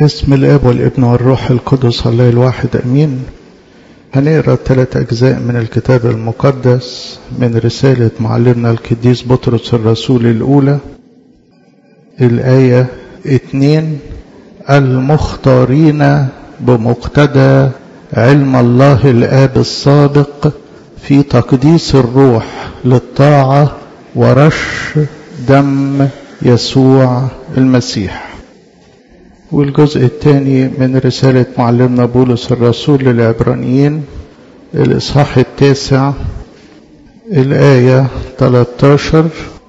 اسم الاب والابن والروح القدس الله الواحد امين هنقرا ثلاث اجزاء من الكتاب المقدس من رساله معلمنا القديس بطرس الرسول الاولى الايه اتنين المختارين بمقتضى علم الله الاب السابق في تقديس الروح للطاعه ورش دم يسوع المسيح والجزء الثاني من رسالة معلمنا بولس الرسول للعبرانيين الإصحاح التاسع الآية 13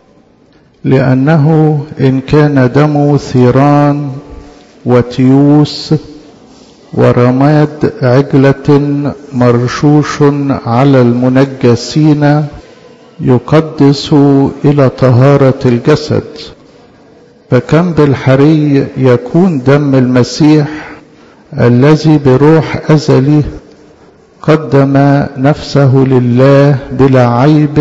لأنه إن كان دم ثيران وتيوس ورماد عجلة مرشوش على المنجسين يقدس إلى طهارة الجسد فكم بالحري يكون دم المسيح الذي بروح أزلي قدم نفسه لله بلا عيب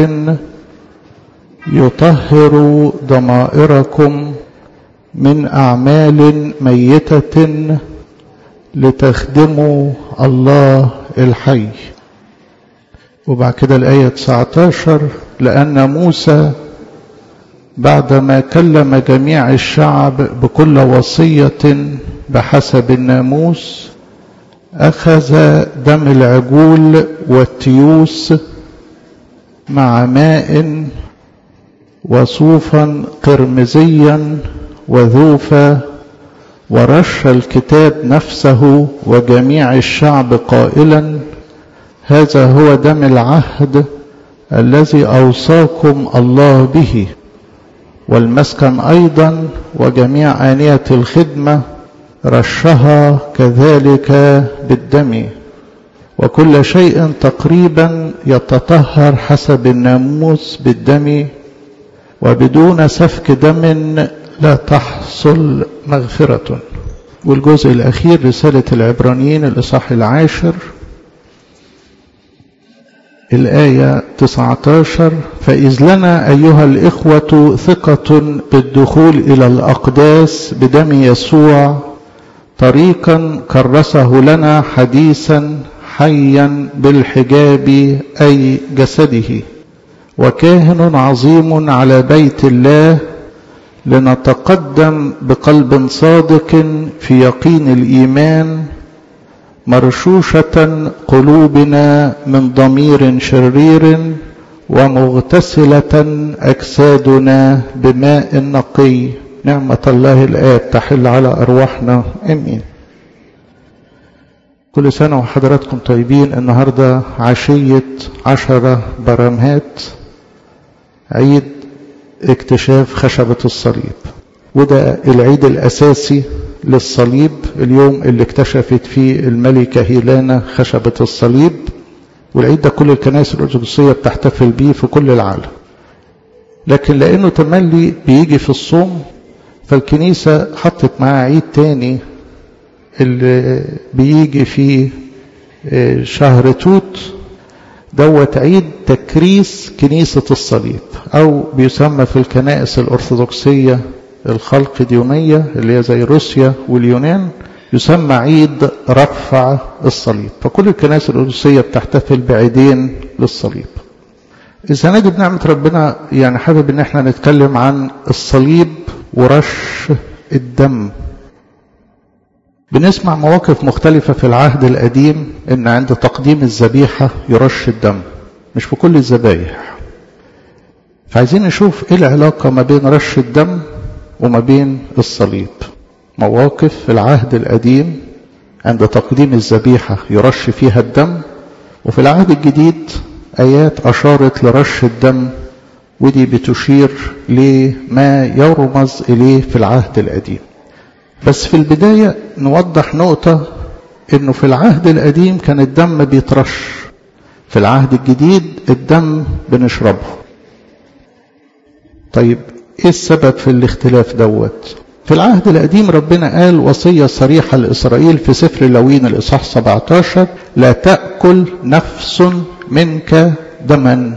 يطهر ضمائركم من أعمال ميتة لتخدموا الله الحي وبعد كده الآية 19 لأن موسى بعدما كلم جميع الشعب بكل وصية بحسب الناموس أخذ دم العجول والتيوس مع ماء وصوفا قرمزيا وذوفا ورش الكتاب نفسه وجميع الشعب قائلا هذا هو دم العهد الذي أوصاكم الله به والمسكن أيضا وجميع آنية الخدمة رشها كذلك بالدم وكل شيء تقريبا يتطهر حسب الناموس بالدم وبدون سفك دم لا تحصل مغفرة والجزء الأخير رسالة العبرانيين الإصحاح العاشر الآية 19 فإذ لنا أيها الإخوة ثقة بالدخول إلى الأقداس بدم يسوع طريقا كرسه لنا حديثا حيا بالحجاب أي جسده وكاهن عظيم على بيت الله لنتقدم بقلب صادق في يقين الإيمان مرشوشة قلوبنا من ضمير شرير ومغتسلة أجسادنا بماء نقي نعمة الله الآب تحل على أرواحنا أمين كل سنة وحضراتكم طيبين النهاردة عشية عشرة برمهات عيد اكتشاف خشبة الصليب وده العيد الأساسي للصليب اليوم اللي اكتشفت فيه الملكة هيلانا خشبة الصليب والعيد ده كل الكنائس الأرثوذكسية بتحتفل بيه في كل العالم لكن لأنه تملي بيجي في الصوم فالكنيسة حطت معاه عيد تاني اللي بيجي في شهر توت دوت عيد تكريس كنيسة الصليب أو بيسمى في الكنائس الأرثوذكسية الخلق ديونية اللي هي زي روسيا واليونان يسمى عيد رفع الصليب فكل الكنائس الأرثوذكسية بتحتفل بعيدين للصليب السنة دي بنعمة ربنا يعني حابب ان احنا نتكلم عن الصليب ورش الدم بنسمع مواقف مختلفة في العهد القديم ان عند تقديم الذبيحة يرش الدم مش في كل الذبايح فعايزين نشوف ايه العلاقة ما بين رش الدم وما بين الصليب مواقف في العهد القديم عند تقديم الذبيحة يرش فيها الدم وفي العهد الجديد آيات أشارت لرش الدم ودي بتشير لما يرمز إليه في العهد القديم بس في البداية نوضح نقطة إنه في العهد القديم كان الدم بيترش في العهد الجديد الدم بنشربه طيب ايه السبب في الاختلاف دوت في العهد القديم ربنا قال وصية صريحة لإسرائيل في سفر لوين الإصحاح 17 لا تأكل نفس منك دما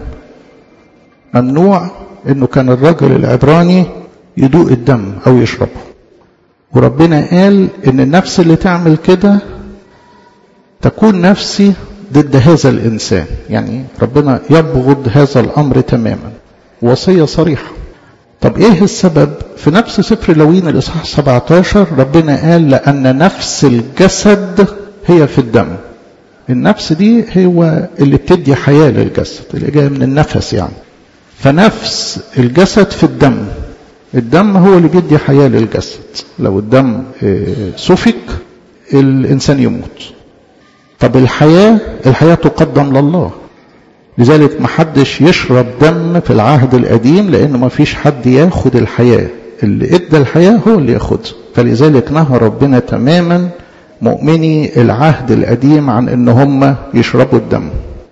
ممنوع انه كان الرجل العبراني يدوق الدم او يشربه وربنا قال ان النفس اللي تعمل كده تكون نفسي ضد هذا الانسان يعني ربنا يبغض هذا الامر تماما وصيه صريحه طب ايه السبب في نفس سفر لوين الاصحاح 17 ربنا قال لان نفس الجسد هي في الدم النفس دي هو اللي بتدي حياه للجسد اللي جايه من النفس يعني فنفس الجسد في الدم الدم هو اللي بيدي حياه للجسد لو الدم سفك الانسان يموت طب الحياه الحياه تقدم لله لذلك ما حدش يشرب دم في العهد القديم لأنه ما فيش حد ياخد الحياة اللي ادى الحياة هو اللي ياخدها فلذلك نهى ربنا تماما مؤمني العهد القديم عن ان هم يشربوا الدم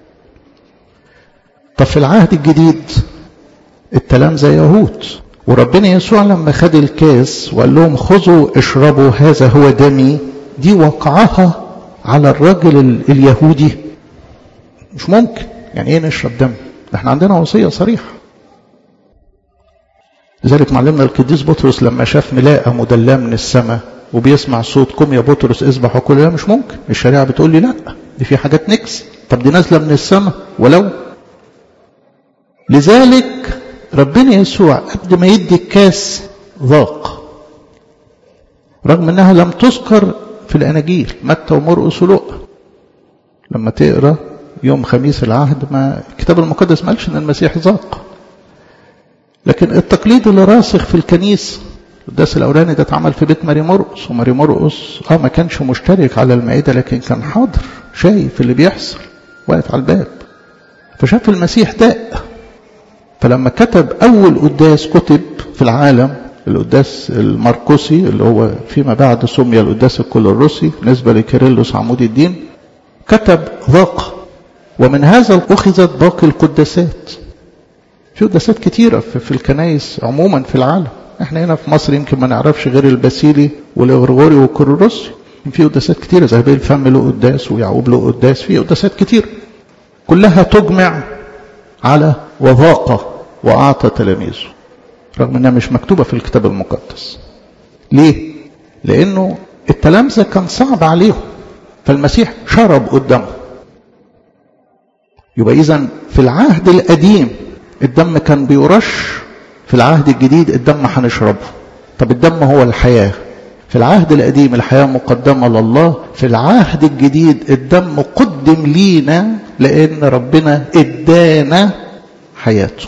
طب في العهد الجديد التلامذة يهود وربنا يسوع لما خد الكاس وقال لهم خذوا اشربوا هذا هو دمي دي وقعها على الرجل اليهودي مش ممكن يعني ايه نشرب دم ده احنا عندنا وصيه صريحه لذلك معلمنا القديس بطرس لما شاف ملاءه مدلاه من السماء وبيسمع صوت قم يا بطرس اذبح وكل ده مش ممكن الشريعه بتقول لي لا دي في حاجات نكس طب دي نازله من السماء ولو لذلك ربنا يسوع قبل ما يدي الكاس ذاق رغم انها لم تذكر في الاناجيل متى ومرقس ولوقا لما تقرا يوم خميس العهد ما الكتاب المقدس ما قالش ان المسيح ذاق لكن التقليد اللي راسخ في الكنيسه القداس الاولاني ده اتعمل في بيت ماري مرقس وماري مرقس اه ما كانش مشترك على المائده لكن كان حاضر شايف اللي بيحصل واقف على الباب فشاف المسيح داق فلما كتب اول قداس كتب في العالم القداس الماركوسي اللي هو فيما بعد سمي القداس الكل الروسي بالنسبه لكيرلس عمود الدين كتب ذاق ومن هذا أخذت باقي القداسات في قداسات كتيرة في الكنائس عموما في العالم احنا هنا في مصر يمكن ما نعرفش غير الباسيلي والغرغوري والكورولوسي في قداسات كتيرة زي بيه الفم له قداس ويعقوب له قداس في قداسات كتيرة كلها تجمع على وذاقة وأعطى تلاميذه رغم انها مش مكتوبة في الكتاب المقدس ليه؟ لأنه التلامذة كان صعب عليهم فالمسيح شرب قدامهم يبقى إذا في العهد القديم الدم كان بيرش في العهد الجديد الدم هنشربه طب الدم هو الحياة في العهد القديم الحياة مقدمة لله في العهد الجديد الدم قدم لينا لأن ربنا ادانا حياته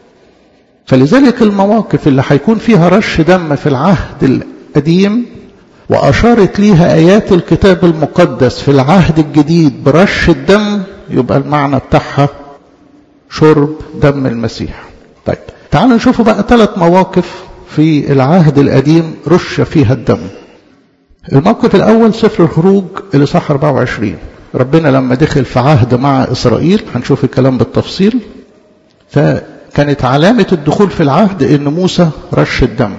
فلذلك المواقف اللي هيكون فيها رش دم في العهد القديم وأشارت ليها آيات الكتاب المقدس في العهد الجديد برش الدم يبقى المعنى بتاعها شرب دم المسيح طيب تعالوا نشوفوا بقى ثلاث مواقف في العهد القديم رش فيها الدم الموقف الأول سفر الخروج الإصحاح 24 ربنا لما دخل في عهد مع إسرائيل هنشوف الكلام بالتفصيل فكانت علامة الدخول في العهد إن موسى رش الدم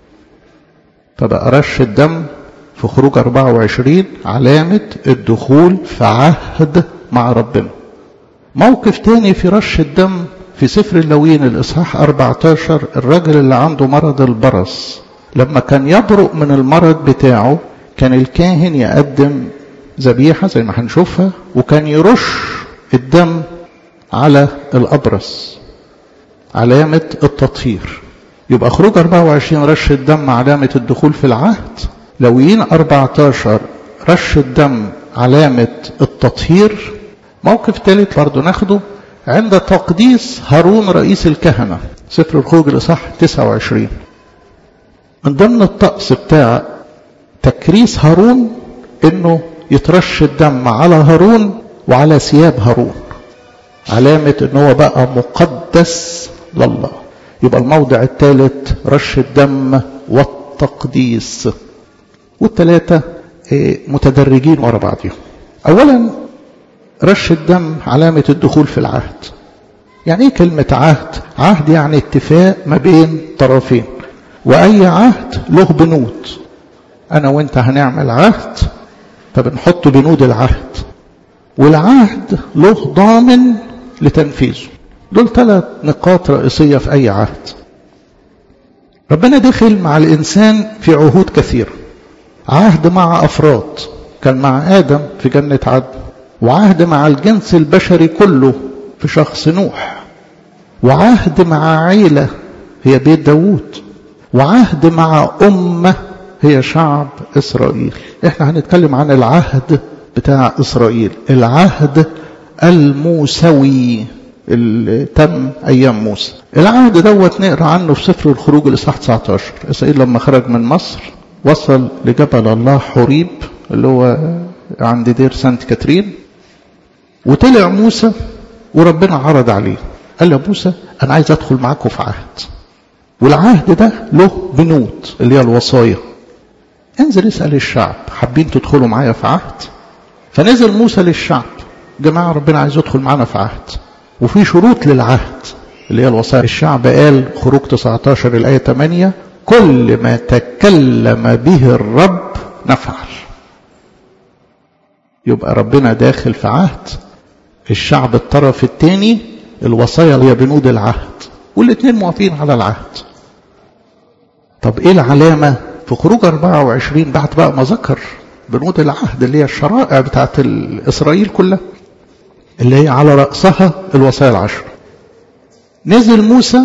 فبقى رش الدم في خروج 24 علامة الدخول في عهد مع ربنا موقف تاني في رش الدم في سفر اللوين الإصحاح 14 الراجل اللي عنده مرض البرص لما كان يبرق من المرض بتاعه كان الكاهن يقدم ذبيحة زي ما هنشوفها وكان يرش الدم على الأبرص علامة التطهير يبقى خروج 24 رش الدم علامة الدخول في العهد لويين 14 رش الدم علامة التطهير موقف ثالث برضه ناخده عند تقديس هارون رئيس الكهنة سفر الخروج الإصحاح 29 من ضمن الطقس بتاع تكريس هارون انه يترش الدم على هارون وعلى ثياب هارون علامة ان هو بقى مقدس لله يبقى الموضع الثالث رش الدم والتقديس والثلاثة متدرجين ورا بعضهم اولا رش الدم علامة الدخول في العهد يعني ايه كلمة عهد عهد يعني اتفاق ما بين طرفين واي عهد له بنود انا وانت هنعمل عهد فبنحط بنود العهد والعهد له ضامن لتنفيذه دول ثلاث نقاط رئيسية في أي عهد ربنا دخل مع الإنسان في عهود كثيرة عهد مع أفراد كان مع آدم في جنة عدن وعهد مع الجنس البشري كله في شخص نوح وعهد مع عيلة هي بيت داوود وعهد مع أمة هي شعب إسرائيل احنا هنتكلم عن العهد بتاع إسرائيل العهد الموسوي اللي تم أيام موسى العهد دوت نقرأ عنه في سفر الخروج الإصحاح 19 إسرائيل لما خرج من مصر وصل لجبل الله حريب اللي هو عند دير سانت كاترين وطلع موسى وربنا عرض عليه قال له موسى أنا عايز أدخل معاكم في عهد والعهد ده له بنود اللي هي الوصايا انزل اسأل الشعب حابين تدخلوا معايا في عهد فنزل موسى للشعب جماعة ربنا عايز يدخل معانا في عهد وفي شروط للعهد اللي هي الوصايا الشعب قال خروج 19 الآية 8 كل ما تكلم به الرب نفعل يبقى ربنا داخل في عهد الشعب الطرف الثاني الوصايا هي بنود العهد والاثنين موافقين على العهد طب ايه العلامة في خروج 24 بعد بقى ما ذكر بنود العهد اللي هي الشرائع بتاعت إسرائيل كلها اللي هي على رأسها الوصايا العشر نزل موسى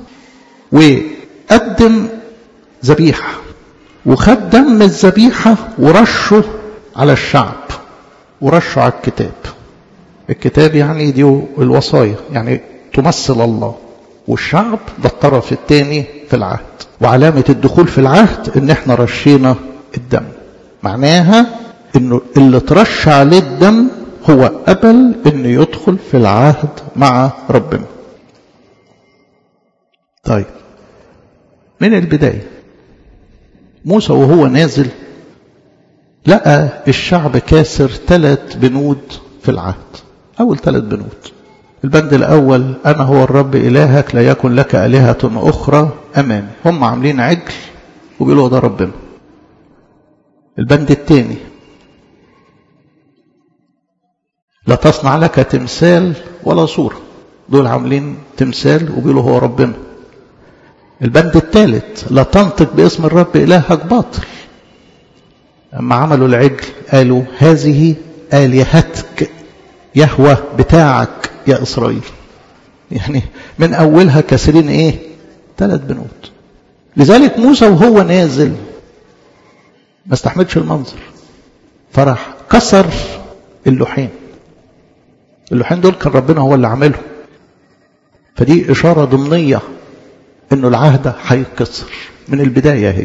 وقدم ذبيحة وخد دم الذبيحة ورشه على الشعب ورشه على الكتاب الكتاب يعني دي الوصايا يعني تمثل الله والشعب ده الطرف الثاني في العهد وعلامة الدخول في العهد ان احنا رشينا الدم معناها انه اللي ترش عليه الدم هو قبل انه يدخل في العهد مع ربنا طيب من البداية موسى وهو نازل لقى الشعب كاسر ثلاث بنود في العهد أول ثلاث بنود البند الأول أنا هو الرب إلهك لا يكن لك آلهة أخرى أمامي هم عاملين عجل وبيقولوا ده ربنا البند الثاني لا تصنع لك تمثال ولا صورة دول عاملين تمثال وبيقولوا هو ربنا البند الثالث لا تنطق باسم الرب إلهك باطل أما عملوا العجل قالوا هذه آلهتك يهوى بتاعك يا إسرائيل يعني من أولها كاسرين إيه ثلاث بنود لذلك موسى وهو نازل ما استحملش المنظر فراح كسر اللوحين اللوحين دول كان ربنا هو اللي عاملهم فدي إشارة ضمنية إنه العهد هيتكسر من البداية هي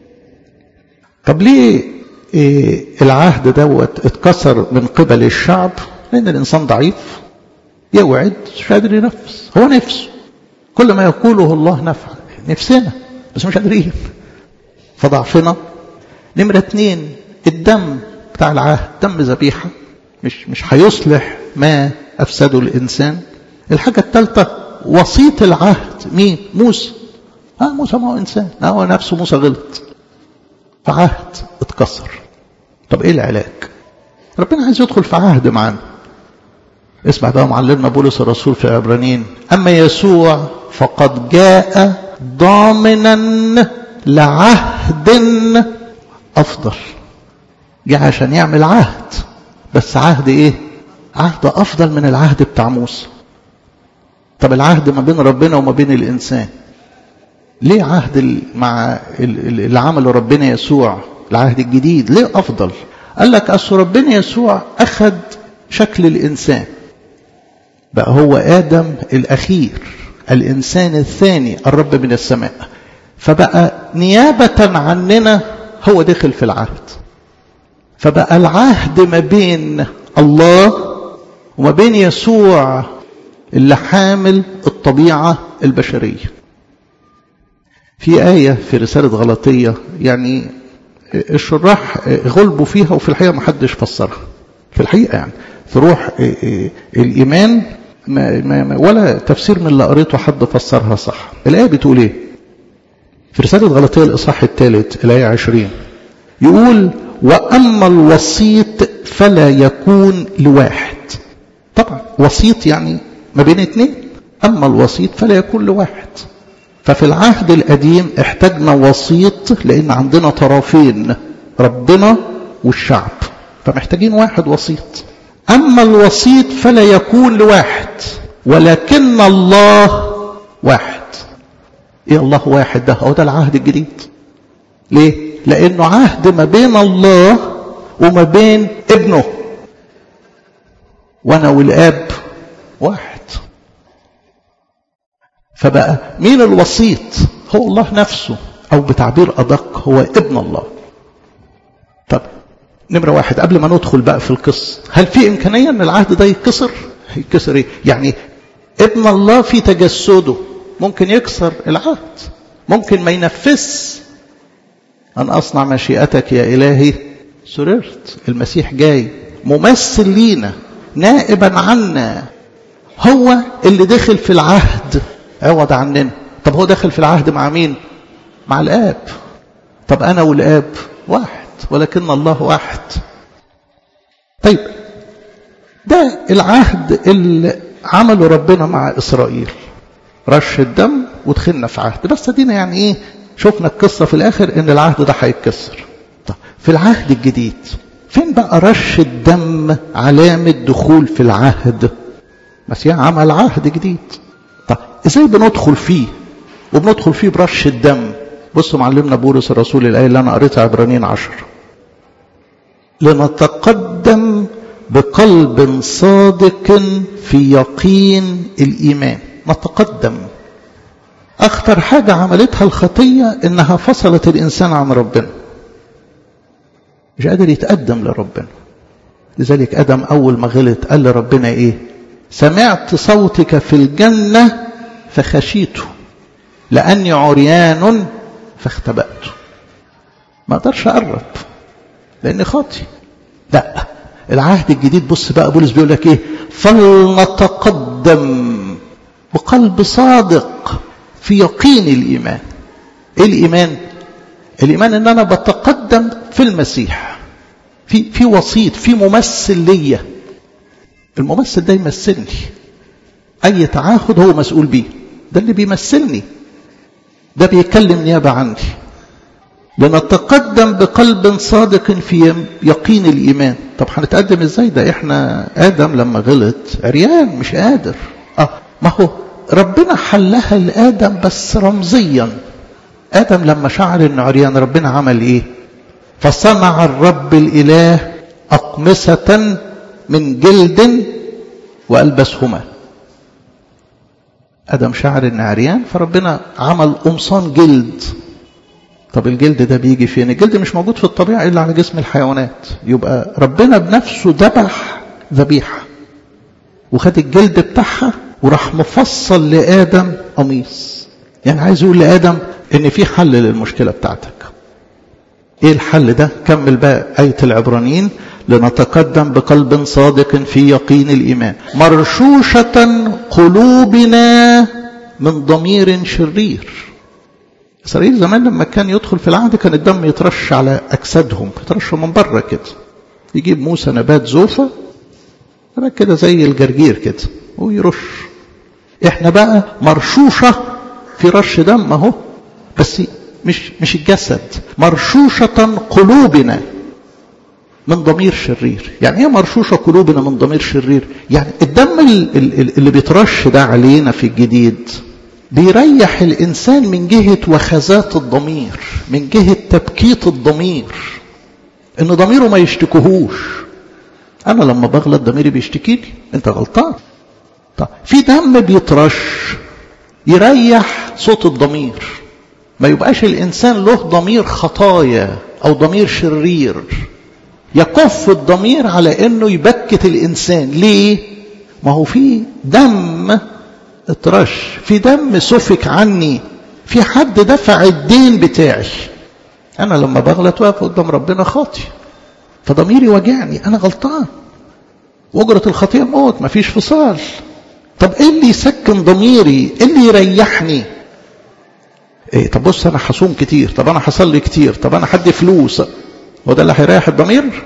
طب ليه إيه العهد دوت اتكسر من قبل الشعب لأن الإنسان ضعيف يوعد مش قادر ينفذ هو نفسه كل ما يقوله الله نفعل نفسنا بس مش قادرين فضعفنا نمرة اتنين الدم بتاع العهد دم ذبيحة مش مش هيصلح ما أفسده الإنسان الحاجة الثالثة وسيط العهد مين موسى اه موسى ما هو إنسان هو نفسه موسى غلط فعهد اتكسر طب ايه العلاج ربنا عايز يدخل في عهد معانا اسمع بقى معلمنا بولس الرسول في عبرانيين أما يسوع فقد جاء ضامنا لعهد أفضل جاء عشان يعمل عهد بس عهد إيه عهد أفضل من العهد بتاع موسى طب العهد ما بين ربنا وما بين الإنسان ليه عهد مع اللي عمله ربنا يسوع العهد الجديد ليه أفضل قال لك أصل ربنا يسوع أخذ شكل الإنسان بقى هو آدم الأخير الإنسان الثاني الرب من السماء فبقى نيابة عننا هو دخل في العهد فبقى العهد ما بين الله وما بين يسوع اللي حامل الطبيعة البشرية في آية في رسالة غلطية يعني الشراح غلبوا فيها وفي الحقيقة ما حدش فسرها في الحقيقة يعني في روح الإيمان ما ما ولا تفسير من اللي قريته حد فسرها صح الآية بتقول إيه في رسالة غلطية الإصحاح الثالث الآية 20 يقول وأما الوسيط فلا يكون لواحد طبعا وسيط يعني ما بين اثنين أما الوسيط فلا يكون لواحد ففي العهد القديم احتاجنا وسيط لأن عندنا طرفين ربنا والشعب فمحتاجين واحد وسيط أما الوسيط فلا يكون لواحد ولكن الله واحد إيه الله واحد ده هو ده العهد الجديد ليه لأنه عهد ما بين الله وما بين ابنه وأنا والآب واحد فبقى مين الوسيط هو الله نفسه أو بتعبير أدق هو ابن الله طب نمرة واحد قبل ما ندخل بقى في القصة هل في إمكانية أن العهد ده يتكسر يتكسر إيه يعني ابن الله في تجسده ممكن يكسر العهد ممكن ما ينفذش أن أصنع مشيئتك يا إلهي سررت المسيح جاي ممثل لينا نائبا عنا هو اللي دخل في العهد عوض عننا طب هو دخل في العهد مع مين مع الآب طب أنا والآب واحد ولكن الله واحد طيب ده العهد اللي عمله ربنا مع إسرائيل رش الدم ودخلنا في عهد بس دينا يعني ايه شفنا القصة في الآخر ان العهد ده هيتكسر طب في العهد الجديد فين بقى رش الدم علامة دخول في العهد مسيح عمل عهد جديد طب ازاي بندخل فيه وبندخل فيه برش الدم بصوا معلمنا بولس الرسول الآية اللي أنا قريتها عبرانيين عشر لنتقدم بقلب صادق في يقين الإيمان نتقدم أخطر حاجة عملتها الخطية إنها فصلت الإنسان عن ربنا مش قادر يتقدم لربنا لذلك آدم أول ما غلط قال لربنا إيه سمعت صوتك في الجنة فخشيته لأني عريان فاختبأت ما أقدرش أقرب لأني خاطي لا العهد الجديد بص بقى بولس بيقول لك إيه فلنتقدم بقلب صادق في يقين الإيمان إيه الإيمان الإيمان إن أنا بتقدم في المسيح في في وسيط في ممثل ليا الممثل ده يمثلني أي تعهد هو مسؤول بيه ده اللي بيمثلني ده بيتكلم نيابة عني لنتقدم بقلب صادق في يقين الإيمان طب هنتقدم ازاي ده احنا آدم لما غلط عريان مش قادر اه ما هو ربنا حلها لآدم بس رمزيا آدم لما شعر انه عريان ربنا عمل ايه فصنع الرب الإله أقمصة من جلد وألبسهما آدم شعر إن عريان فربنا عمل قمصان جلد طب الجلد ده بيجي فين الجلد مش موجود في الطبيعة إلا على جسم الحيوانات يبقى ربنا بنفسه ذبح ذبيحة وخد الجلد بتاعها وراح مفصل لآدم قميص يعني عايز يقول لآدم إن في حل للمشكلة بتاعتك إيه الحل ده كمل بقى آية العبرانيين لنتقدم بقلب صادق في يقين الإيمان مرشوشة قلوبنا من ضمير شرير إسرائيل زمان لما كان يدخل في العهد كان الدم يترش على أجسادهم يترش من بره كده يجيب موسى نبات زوفة كده زي الجرجير كده ويرش احنا بقى مرشوشة في رش دم اهو بس مش مش الجسد مرشوشة قلوبنا من ضمير شرير يعني ايه مرشوشة قلوبنا من ضمير شرير يعني الدم اللي بيترش ده علينا في الجديد بيريح الإنسان من جهة وخزات الضمير من جهة تبكيت الضمير إن ضميره ما يشتكوهوش أنا لما بغلط ضميري بيشتكي لي أنت غلطان طب في دم بيترش يريح صوت الضمير ما يبقاش الإنسان له ضمير خطايا أو ضمير شرير يكف الضمير على أنه يبكت الإنسان ليه؟ ما هو في دم اترش في دم سفك عني في حد دفع الدين بتاعي أنا لما بغلط واقف قدام ربنا خاطي فضميري وجعني أنا غلطان وأجرة الخطيئة موت مفيش فصال طب ايه اللي يسكن ضميري ايه اللي يريحني ايه طب بص انا حصوم كتير طب انا حصلي كتير طب انا حد فلوس هو ده اللي هيريح الضمير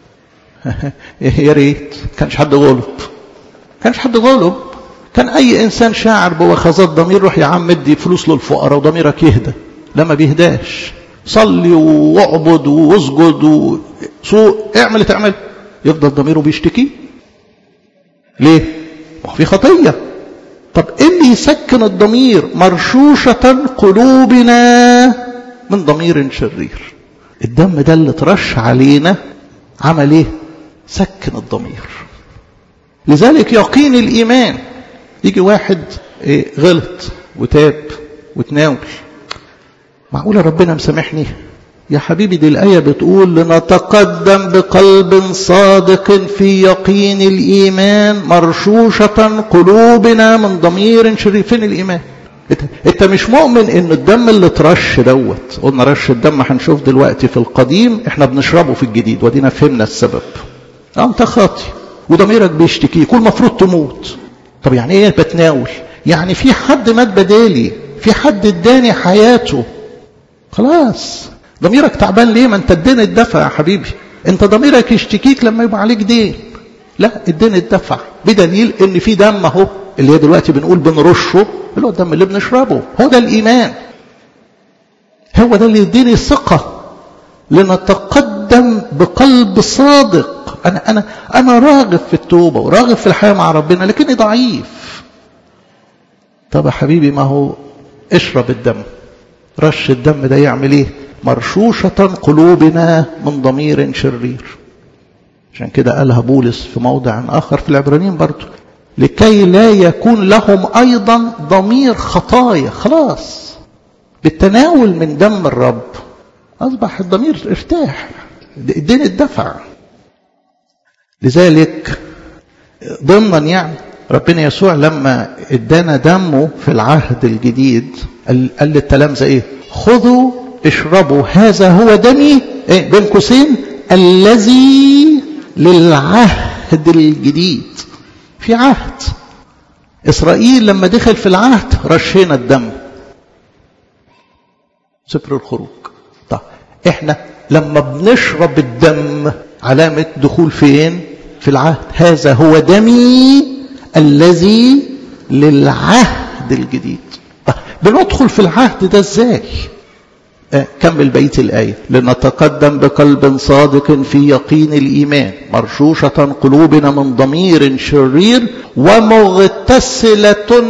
يا ريت كانش حد غلب كانش حد غلب كان اي انسان شاعر بوخزات ضمير روح يا عم ادي فلوس للفقراء وضميرك يهدى لا ما بيهداش صلي واعبد واسجد وسوق اعمل تعمل يفضل ضميره بيشتكي ليه؟ ما هو في خطية طب ايه اللي يسكن الضمير مرشوشة قلوبنا من ضمير شرير الدم ده اللي ترش علينا عمل ايه سكن الضمير لذلك يقين الايمان يجي واحد إيه غلط وتاب وتناول معقولة ربنا مسامحني يا حبيبي دي الآية بتقول لنتقدم بقلب صادق في يقين الإيمان مرشوشة قلوبنا من ضمير شرير فين الإيمان انت, انت مش مؤمن ان الدم اللي ترش دوت قلنا رش الدم هنشوف دلوقتي في القديم احنا بنشربه في الجديد ودينا فهمنا السبب اه انت خاطي وضميرك بيشتكي كل مفروض تموت طب يعني ايه بتناول يعني في حد مات بدالي في حد اداني حياته خلاص ضميرك تعبان ليه ما انت الدين اتدفع يا حبيبي انت ضميرك يشتكيك لما يبقى عليك دين لا الدين اتدفع بدليل ان في دم اهو اللي هي دلوقتي بنقول بنرشه اللي هو الدم اللي بنشربه هو ده الايمان هو ده اللي يديني الثقه لنتقدم بقلب صادق انا انا انا راغب في التوبه وراغب في الحياه مع ربنا لكني ضعيف طب يا حبيبي ما هو اشرب الدم رش الدم ده يعمل ايه مرشوشة قلوبنا من ضمير شرير عشان كده قالها بولس في موضع آخر في العبرانيين برضو لكي لا يكون لهم أيضا ضمير خطايا خلاص بالتناول من دم الرب أصبح الضمير ارتاح الدين الدفع لذلك ضمنا يعني ربنا يسوع لما ادانا دمه في العهد الجديد قال للتلامذة ايه خذوا اشربوا هذا هو دمي ايه بين قوسين الذي للعهد الجديد في عهد اسرائيل لما دخل في العهد رشينا الدم سفر الخروج طب احنا لما بنشرب الدم علامة دخول فين في العهد هذا هو دمي الذي للعهد الجديد طب بندخل في العهد ده ازاي كمل بيت الآية لنتقدم بقلب صادق في يقين الإيمان مرشوشة قلوبنا من ضمير شرير ومغتسلة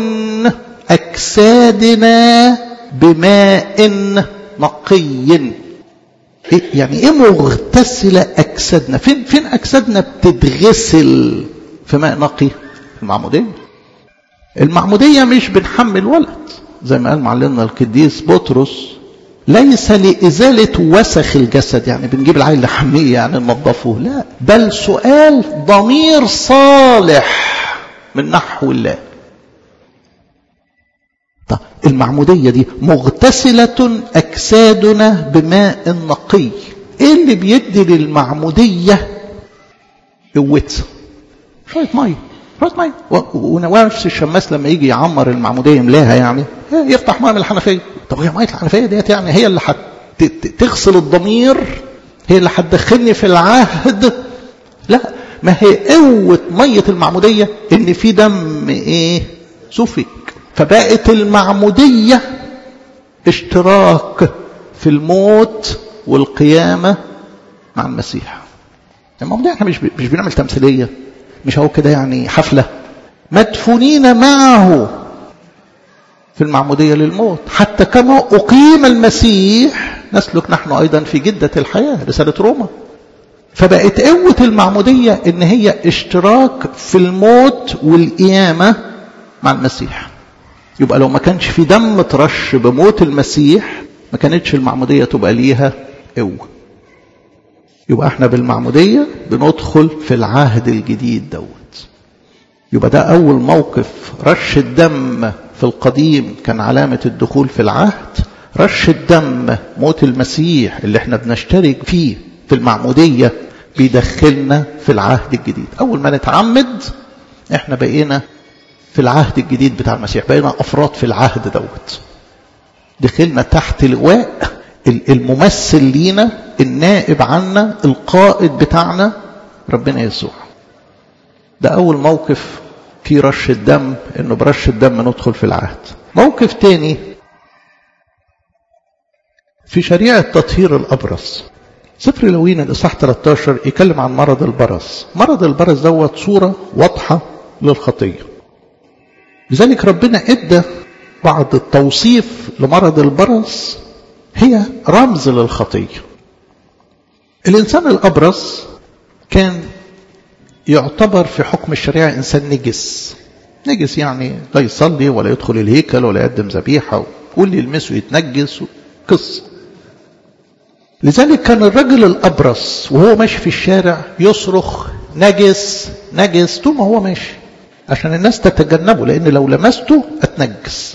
أجسادنا بماء نقي إيه يعني ايه مغتسلة أجسادنا فين, فين أجسادنا بتتغسل في ماء نقي المعمودية المعمودية مش بنحمل ولد زي ما قال معلمنا القديس بطرس ليس لإزالة وسخ الجسد يعني بنجيب العيل نحميه يعني ننظفه لا بل سؤال ضمير صالح من نحو الله طب المعمودية دي مغتسلة أجسادنا بماء نقي ايه اللي بيدي للمعمودية قوتها شوية مية شوية مية ونفس الشماس لما يجي يعمر المعمودية يملاها يعني يفتح ميه من الحنفيه طب هي ميه الحنفيه ديت يعني هي اللي هتغسل الضمير هي اللي هتدخلني في العهد لا ما هي قوه ميه المعموديه ان في دم ايه سفك فبقت المعموديه اشتراك في الموت والقيامه مع المسيح المعموديه احنا مش مش بنعمل تمثيليه مش هو كده يعني حفله مدفونين معه في المعمودية للموت حتى كما أقيم المسيح نسلك نحن أيضا في جدة الحياة رسالة روما فبقت قوة المعمودية إن هي اشتراك في الموت والقيامة مع المسيح يبقى لو ما كانش في دم ترش بموت المسيح ما كانتش المعمودية تبقى ليها قوة يبقى احنا بالمعمودية بندخل في العهد الجديد دوت يبقى ده أول موقف رش الدم في القديم كان علامة الدخول في العهد رش الدم موت المسيح اللي احنا بنشترك فيه في المعمودية بيدخلنا في العهد الجديد أول ما نتعمد احنا بقينا في العهد الجديد بتاع المسيح بقينا أفراد في العهد دوت دخلنا تحت لواء الممثل لينا النائب عنا القائد بتاعنا ربنا يسوع ده أول موقف في رش الدم انه برش الدم ندخل في العهد موقف تاني في شريعة تطهير الأبرص سفر لوين الإصحاح 13 يتكلم عن مرض البرص مرض البرص دوت صورة واضحة للخطية لذلك ربنا ادى بعض التوصيف لمرض البرص هي رمز للخطية الإنسان الأبرص كان يعتبر في حكم الشريعة إنسان نجس نجس يعني لا يصلي ولا يدخل الهيكل ولا يقدم ذبيحة واللي يلمسه يتنجس قصة لذلك كان الرجل الأبرص وهو ماشي في الشارع يصرخ نجس نجس طول ما هو ماشي عشان الناس تتجنبه لأن لو لمسته أتنجس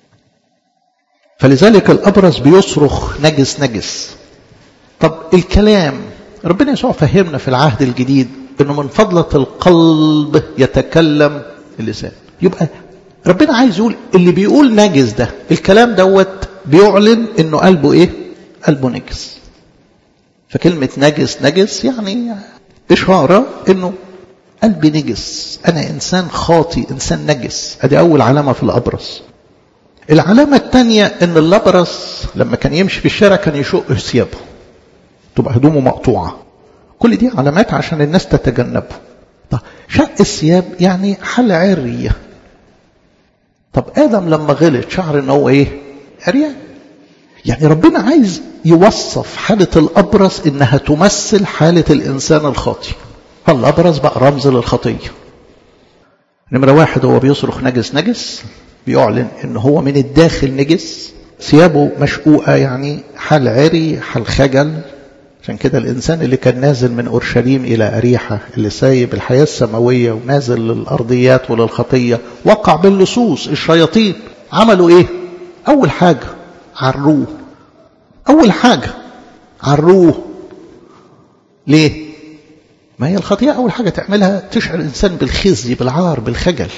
فلذلك الأبرص بيصرخ نجس نجس طب الكلام ربنا يسوع فهمنا في العهد الجديد انه من فضلة القلب يتكلم اللسان يبقى ربنا عايز يقول اللي بيقول نجس ده الكلام دوت بيعلن انه قلبه ايه قلبه نجس فكلمة نجس نجس يعني إشارة انه قلبي نجس انا انسان خاطي انسان نجس ادي اول علامة في الابرص العلامة الثانية ان الابرص لما كان يمشي في الشارع كان يشق ثيابه تبقى هدومه مقطوعة كل دي علامات عشان الناس تتجنبه طب شق الثياب يعني حل عرية طب آدم لما غلط شعر ان هو ايه عريان يعني ربنا عايز يوصف حالة الأبرص إنها تمثل حالة الإنسان الخاطي فالأبرص بقى رمز للخطية نمرة واحد هو بيصرخ نجس نجس بيعلن إن هو من الداخل نجس ثيابه مشقوقة يعني حال عري حال خجل عشان كده الإنسان اللي كان نازل من أورشليم إلى أريحة اللي سايب الحياة السماوية ونازل للأرضيات وللخطية وقع باللصوص الشياطين عملوا إيه؟ أول حاجة عروه أول حاجة عروه ليه؟ ما هي الخطيئة أول حاجة تعملها تشعر الإنسان بالخزي بالعار بالخجل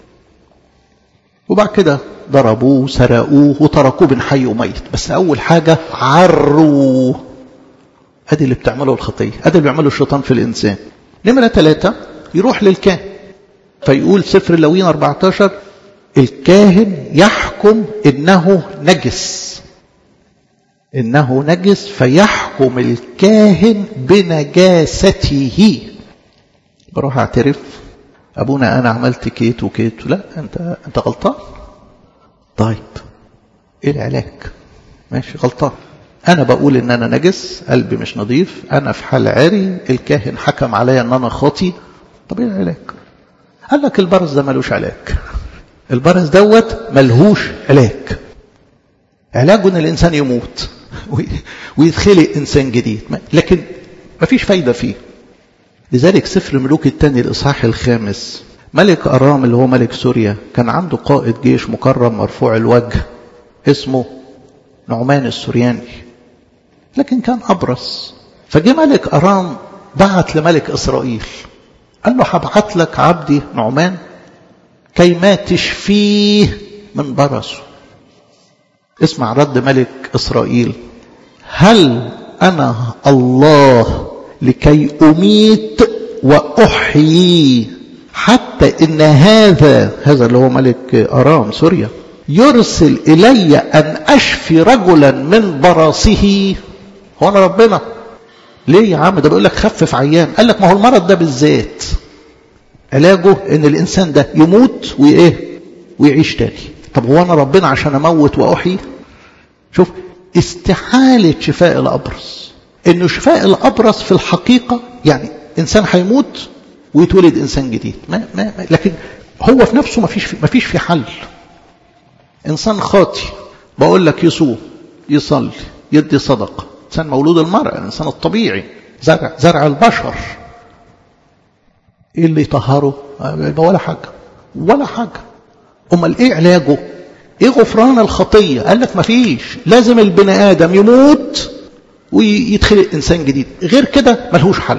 وبعد كده ضربوه سرقوه وتركوه بين حي وميت بس أول حاجة عروه ادي اللي بتعمله الخطيه ادي اللي بيعمله الشيطان في الانسان نمره ثلاثة يروح للكاهن فيقول سفر اللوين 14 الكاهن يحكم انه نجس انه نجس فيحكم الكاهن بنجاسته بروح اعترف ابونا انا عملت كيت وكيت لا انت انت غلطان طيب ايه العلاج ماشي غلطان أنا بقول إن أنا نجس قلبي مش نظيف أنا في حال عري الكاهن حكم عليا إن أنا خاطي طب إيه العلاج؟ قال لك البرص ده ملوش علاج البرص دوت ملهوش علاج علاجه إن الإنسان يموت ويتخلق إنسان جديد لكن مفيش فايدة فيه لذلك سفر ملوك الثاني الإصحاح الخامس ملك أرام اللي هو ملك سوريا كان عنده قائد جيش مكرم مرفوع الوجه اسمه نعمان السورياني لكن كان أبرص فجه ملك أرام بعت لملك إسرائيل قال له هبعت لك عبدي نعمان كي ما تشفيه من برصه اسمع رد ملك إسرائيل هل أنا الله لكي أميت وأحيي حتى إن هذا هذا اللي هو ملك أرام سوريا يرسل إلي أن أشفي رجلا من برصه هو أنا ربنا ليه يا عم ده بيقول لك خفف عيان قال لك ما هو المرض ده بالذات علاجه ان الانسان ده يموت وايه ويعيش تاني طب هو انا ربنا عشان اموت واحيي شوف استحالة شفاء الابرص انه شفاء الابرص في الحقيقة يعني انسان هيموت ويتولد انسان جديد ما ما ما لكن هو في نفسه ما فيش في ما فيش في حل انسان خاطي بقول لك يصوم يصلي يدي صدقه انسان مولود المرأة الانسان الطبيعي زرع زرع البشر ايه اللي يطهره ولا حاجه ولا حاجه امال ايه علاجه ايه غفران الخطيه قال لك مفيش لازم البني ادم يموت ويتخلق انسان جديد غير كده ملهوش حل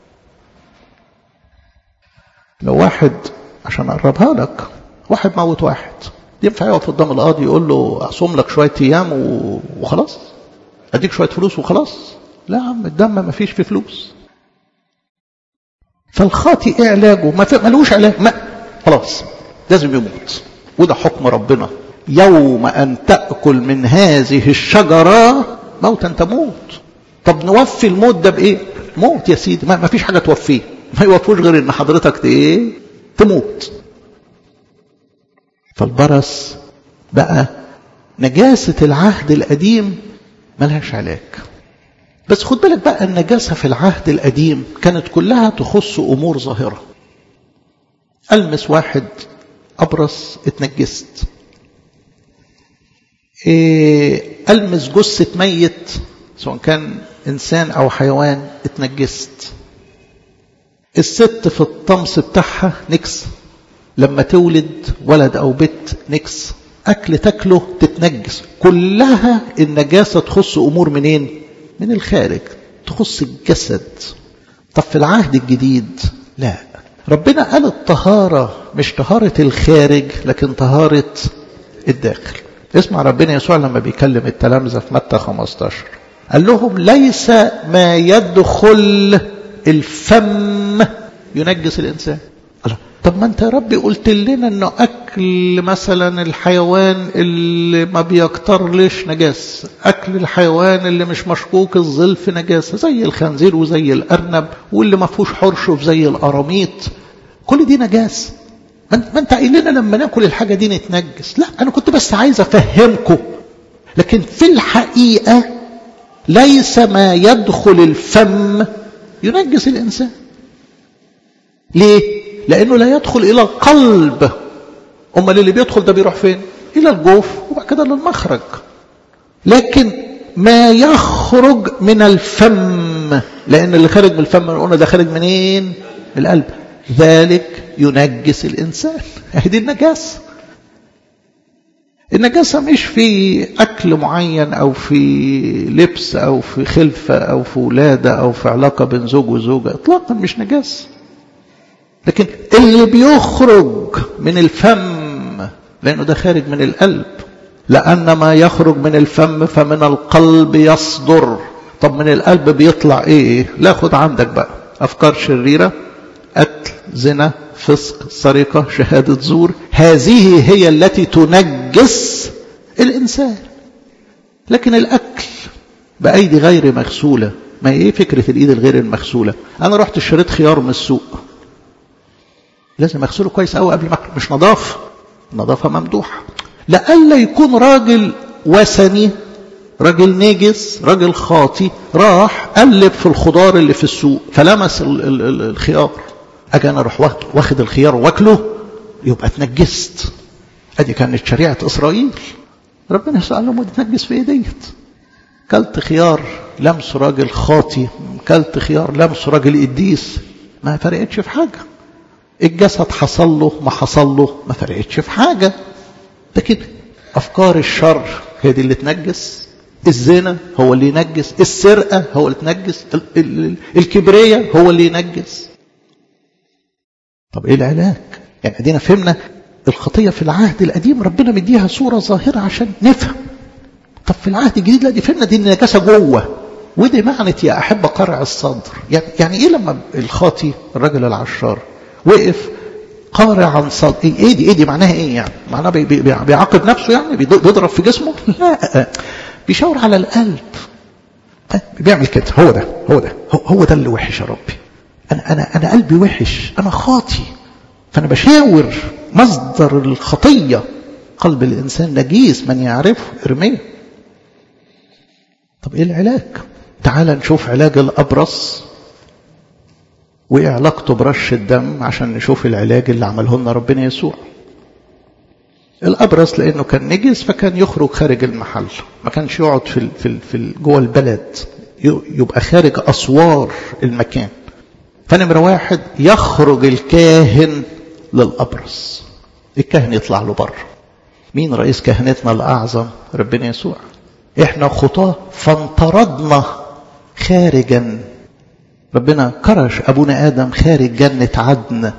لو واحد عشان اقربها لك واحد موت واحد ينفع يقعد قدام القاضي يقول له اصوم لك شويه ايام وخلاص اديك شويه فلوس وخلاص لا يا عم الدم ما فيش فيه فلوس فالخاطي ايه علاجه ما ملوش علاج ما خلاص لازم يموت وده حكم ربنا يوم ان تاكل من هذه الشجره موتا تموت طب نوفي الموت ده بايه موت يا سيدي ما فيش حاجه توفيه ما يوفوش غير ان حضرتك ايه تموت فالبرص بقى نجاسة العهد القديم ملهاش علاج بس خد بالك بقى النجاسة في العهد القديم كانت كلها تخص أمور ظاهرة ألمس واحد أبرص اتنجست إيه ألمس جثة ميت سواء كان إنسان أو حيوان اتنجست الست في الطمس بتاعها نكس لما تولد ولد أو بنت نكس أكل تاكله تتنجس كلها النجاسة تخص أمور منين من الخارج تخص الجسد طب في العهد الجديد لا ربنا قال الطهارة مش طهارة الخارج لكن طهارة الداخل اسمع ربنا يسوع لما بيكلم التلامذة في متى 15 قال لهم ليس ما يدخل الفم ينجس الإنسان الله طب ما انت يا ربي قلت لنا انه اكل مثلا الحيوان اللي ما بيكترلش نجاس اكل الحيوان اللي مش مشكوك الظلف نجاسه زي الخنزير وزي الارنب واللي ما فيهوش حرشف زي القراميط كل دي نجاسه ما انت قايل لنا لما ناكل الحاجه دي نتنجس لا انا كنت بس عايز افهمكم لكن في الحقيقه ليس ما يدخل الفم ينجس الانسان ليه لأنه لا يدخل إلى القلب أمال اللي بيدخل ده بيروح فين إلى الجوف وبعد كده للمخرج لكن ما يخرج من الفم لأن اللي خارج من الفم قلنا ده خارج منين من القلب ذلك ينجس الإنسان دي النجاسة النجاسة مش في أكل معين أو في لبس أو في خلفة أو في ولادة أو في علاقة بين زوج وزوجة إطلاقا مش نجاسة لكن اللي بيخرج من الفم لأنه ده خارج من القلب لأن ما يخرج من الفم فمن القلب يصدر طب من القلب بيطلع ايه لا خد عندك بقى أفكار شريرة قتل زنا فسق سرقة شهادة زور هذه هي التي تنجس الإنسان لكن الأكل بأيدي غير مغسولة ما ايه فكرة الإيد الغير المغسولة أنا رحت اشتريت خيار من السوق لازم اغسله كويس قوي قبل ما اكله مش نظافه نظافه ممدوحه لئلا يكون راجل وثني راجل نجس راجل خاطي راح قلب في الخضار اللي في السوق فلمس ال ال ال الخيار اجي انا اروح واخد الخيار واكله يبقى اتنجست ادي كانت شريعه اسرائيل ربنا سأل لهم تنجس في ايه ديت كلت خيار لمس راجل خاطي كلت خيار لمس راجل قديس ما فرقتش في حاجه الجسد حصل له ما حصل له ما فرقتش في حاجة لكن أفكار الشر هي دي اللي تنجس الزنا هو اللي ينجس السرقة هو اللي تنجس الكبرية هو اللي ينجس طب ايه العلاج يعني ادينا فهمنا الخطية في العهد القديم ربنا مديها صورة ظاهرة عشان نفهم طب في العهد الجديد لا دي فهمنا دي النجاسة جوه ودي معنى يا أحب قرع الصدر يعني, يعني ايه لما الخاطي الرجل العشار وقف قارع عن صد ايه دي ايه دي معناها ايه يعني معناها بي بي بيعاقب نفسه يعني بيضرب في جسمه لا بيشاور على القلب بيعمل كده هو ده هو ده هو ده اللي وحش يا ربي انا انا انا قلبي وحش انا خاطي فانا بشاور مصدر الخطيه قلب الانسان نجيس من يعرفه ارميه طب ايه العلاج تعال نشوف علاج الابرص وايه علاقته برش الدم عشان نشوف العلاج اللي عمله لنا ربنا يسوع الابرص لانه كان نجس فكان يخرج خارج المحل ما كانش يقعد في في في جوه البلد يبقى خارج اسوار المكان فنمرة واحد يخرج الكاهن للابرص الكاهن يطلع له بره مين رئيس كهنتنا الاعظم ربنا يسوع احنا خطاه فانطردنا خارجا ربنا كرش أبونا آدم خارج جنة عدن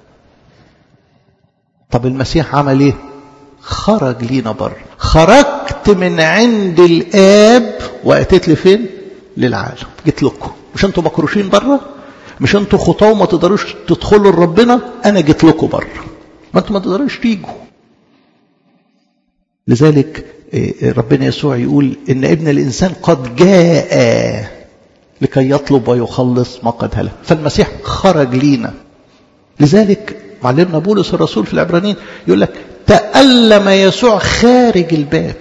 طب المسيح عمل ايه خرج لينا بره خرجت من عند الآب وأتيت لي فين للعالم جيت لكم مش انتوا مكروشين بره مش انتوا خطاه وما تقدروش تدخلوا لربنا انا جيت لكم بره ما انتوا ما تقدروش تيجوا لذلك ربنا يسوع يقول إن ابن الإنسان قد جاء لكي يطلب ويخلص ما قد هلك فالمسيح خرج لينا لذلك معلمنا بولس الرسول في العبرانيين يقول لك تألم يسوع خارج الباب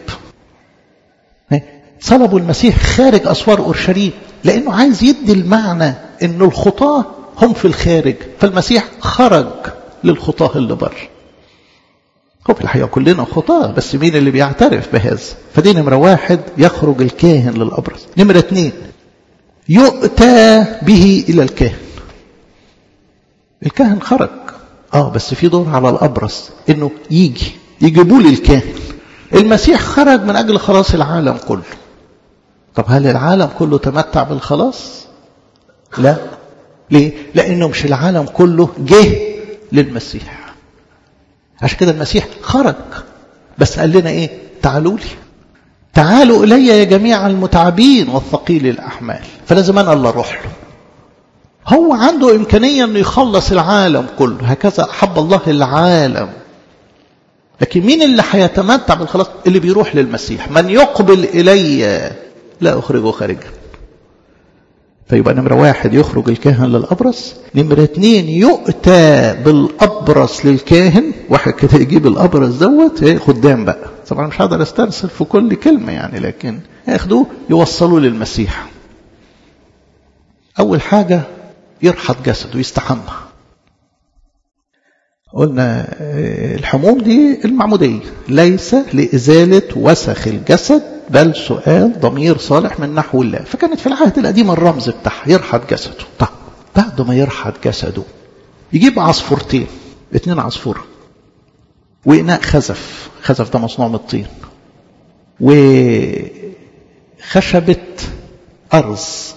صلبوا المسيح خارج أسوار أورشليم لأنه عايز يدي المعنى أن الخطاة هم في الخارج فالمسيح خرج للخطاة اللي بره هو في الحقيقة كلنا خطاة بس مين اللي بيعترف بهذا فدي نمرة واحد يخرج الكاهن للأبرص نمرة اثنين يؤتى به إلى الكاهن الكاهن خرج اه بس في دور على الأبرص انه يجي يجيبوا لي الكاهن المسيح خرج من أجل خلاص العالم كله طب هل العالم كله تمتع بالخلاص لا ليه لأنه مش العالم كله جه للمسيح عشان كده المسيح خرج بس قال لنا ايه تعالوا لي تعالوا إلي يا جميع المتعبين والثقيل الأحمال فلازم أنا اللي أروح له هو عنده إمكانية أنه يخلص العالم كله هكذا أحب الله العالم لكن مين اللي هيتمتع بالخلاص اللي بيروح للمسيح من يقبل إلي لا أخرجه خارجا فيبقى نمرة واحد يخرج الكاهن للأبرص نمرة اتنين يؤتى بالأبرص للكاهن واحد كده يجيب الأبرص دوت خدام بقى طبعا مش هقدر استرسل في كل كلمة يعني لكن ياخدوه يوصلوه للمسيح أول حاجة يرحض جسده يستحمى قلنا الحموم دي المعمودية ليس لإزالة وسخ الجسد بل سؤال ضمير صالح من نحو الله فكانت في العهد القديم الرمز بتاعها يرحض جسده طب بعد ما يرحض جسده يجيب عصفورتين اتنين عصفورة وإناء خزف خزف ده مصنوع من الطين وخشبة أرز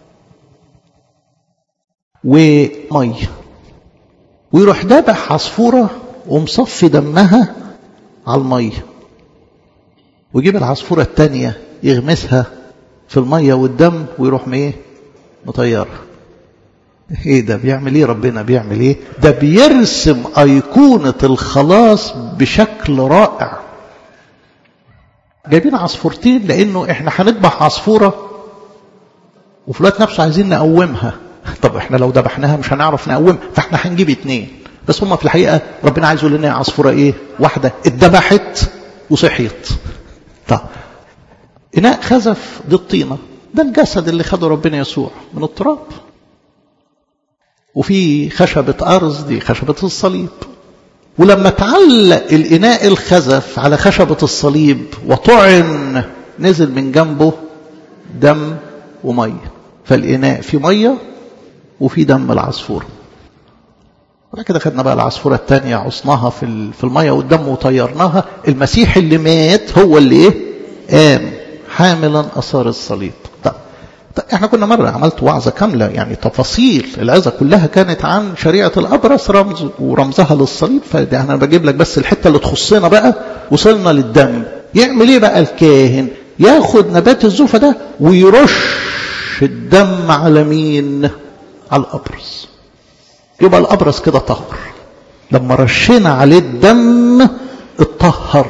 ومية ويروح دابح عصفورة ومصفي دمها على المية ويجيب العصفورة التانية يغمسها في المية والدم ويروح ايه مطيرها ايه ده بيعمل ايه ربنا بيعمل ايه ده بيرسم ايقونة الخلاص بشكل رائع جايبين عصفورتين لانه احنا هنذبح عصفورة وفي الوقت نفسه عايزين نقومها طب احنا لو ذبحناها مش هنعرف نقومها فاحنا هنجيب اتنين بس هما في الحقيقة ربنا عايز يقول لنا عصفورة ايه واحدة اتذبحت وصحيت طب إناء خزف دي الطينة ده الجسد اللي خده ربنا يسوع من التراب وفي خشبة أرز دي خشبة الصليب ولما تعلق الإناء الخزف على خشبة الصليب وطعن نزل من جنبه دم ومية فالإناء في مية وفي دم العصفورة وبعد كده خدنا بقى العصفورة الثانية عصناها في في المية والدم وطيرناها المسيح اللي مات هو اللي ايه قام حاملا أثار الصليب طب. طب احنا كنا مرة عملت وعظة كاملة يعني تفاصيل العظة كلها كانت عن شريعة الأبرص رمز ورمزها للصليب فده انا بجيب لك بس الحتة اللي تخصنا بقى وصلنا للدم يعمل ايه بقى الكاهن ياخد نبات الزوفة ده ويرش الدم على مين على الأبرص يبقى الأبرص كده طهر لما رشينا عليه الدم اتطهر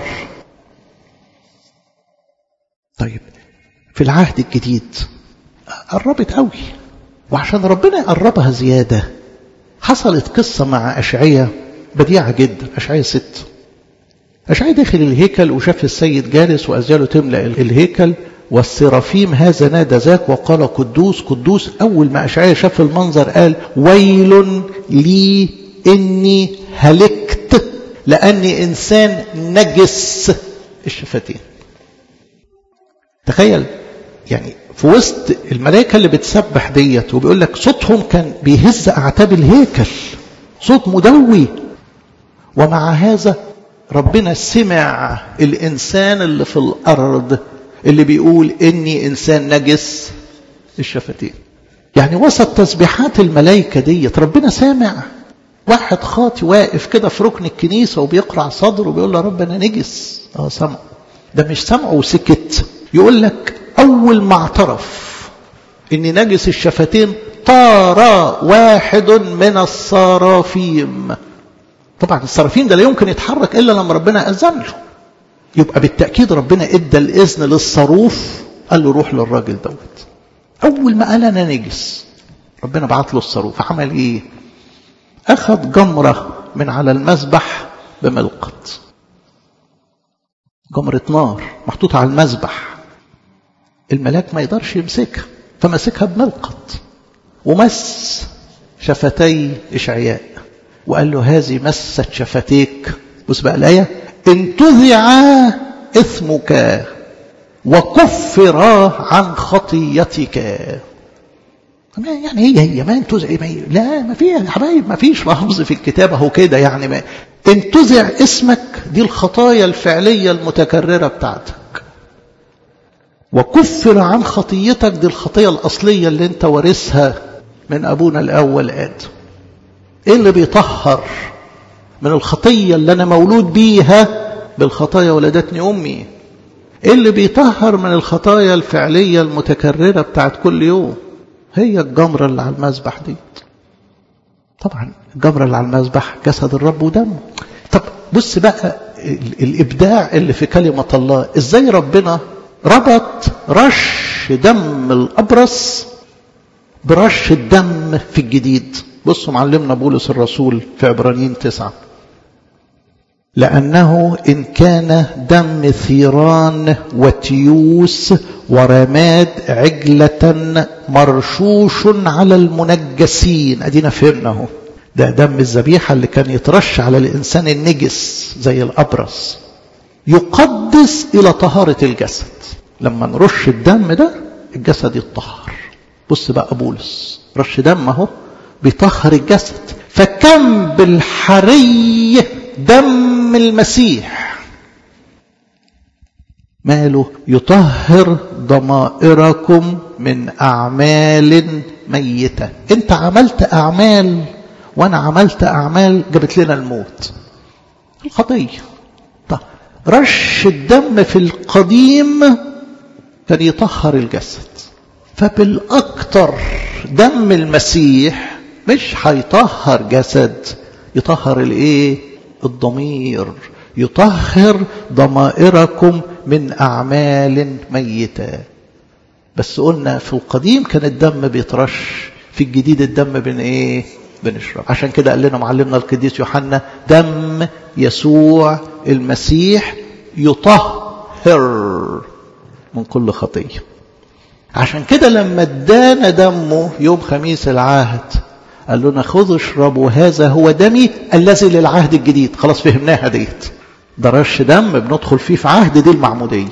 طيب في العهد الجديد قربت قوي وعشان ربنا يقربها زيادة حصلت قصة مع أشعية بديعة جدا أشعية ست أشعية داخل الهيكل وشاف السيد جالس وأزياله تملأ الهيكل والسرافيم هذا نادى ذاك وقال قدوس قدوس أول ما أشعية شاف المنظر قال ويل لي إني هلكت لأني إنسان نجس الشفتين تخيل يعني في وسط الملائكة اللي بتسبح ديت وبيقول لك صوتهم كان بيهز أعتاب الهيكل صوت مدوي ومع هذا ربنا سمع الإنسان اللي في الأرض اللي بيقول إني إنسان نجس الشفتين يعني وسط تسبيحات الملائكة ديت ربنا سامع واحد خاطي واقف كده في ركن الكنيسة وبيقرع صدره وبيقول له رب أنا نجس اه سمع ده مش سمعه وسكت يقول لك أول ما اعترف إن نجس الشفتين طار واحد من الصرافيم طبعا الصرافيم ده لا يمكن يتحرك إلا لما ربنا أذن له يبقى بالتأكيد ربنا ادى الإذن للصاروف قال له روح للراجل دوت أول ما قال أنا نجس ربنا بعت له الصاروف عمل إيه أخذ جمرة من على المذبح بملقط جمرة نار محطوطة على المذبح الملاك ما يقدرش يمسكها فمسكها بملقط ومس شفتي إشعياء وقال له هذه مست شفتيك بص بقى الآية انتزع إثمك وكفر عن خطيتك يعني هي هي ما انتزع ما هي لا ما فيها يا حبايب ما فيش لفظ في الكتاب اهو كده يعني ما انتزع اسمك دي الخطايا الفعلية المتكررة بتاعتك وكفر عن خطيتك دي الخطية الأصلية اللي انت وارثها من أبونا الأول آدم ايه اللي بيطهر من الخطية اللي أنا مولود بيها بالخطايا ولدتني أمي ايه اللي بيطهر من الخطايا الفعلية المتكررة بتاعت كل يوم هي الجمرة اللي على المذبح دي طبعا الجمرة اللي على المذبح جسد الرب ودمه طب بص بقى الإبداع اللي في كلمة الله إزاي ربنا ربط رش دم الأبرص برش الدم في الجديد بصوا معلمنا بولس الرسول في عبرانيين تسعة لأنه إن كان دم ثيران وتيوس ورماد عجلة مرشوش على المنجسين أدينا فهمنا اهو ده دم الذبيحة اللي كان يترش على الإنسان النجس زي الأبرص يقدس إلى طهارة الجسد لما نرش الدم ده الجسد يتطهر بص بقى بولس رش دم اهو بيطهر الجسد فكم بالحري دم المسيح ماله يطهر ضمائركم من أعمال ميتة انت عملت أعمال وانا عملت أعمال جابت لنا الموت الخطية طب رش الدم في القديم كان يطهر الجسد فبالأكثر دم المسيح مش هيطهر جسد يطهر الايه الضمير يطهر ضمائركم من أعمال ميتة بس قلنا في القديم كان الدم بيترش في الجديد الدم بن ايه بنشرب عشان كده قال لنا معلمنا القديس يوحنا دم يسوع المسيح يطهر من كل خطيه عشان كده لما ادانا دمه يوم خميس العهد قال لنا خذوا اشربوا هذا هو دمي الذي للعهد الجديد خلاص فهمناها ديت ده رش دم بندخل فيه في عهد دي المعمودية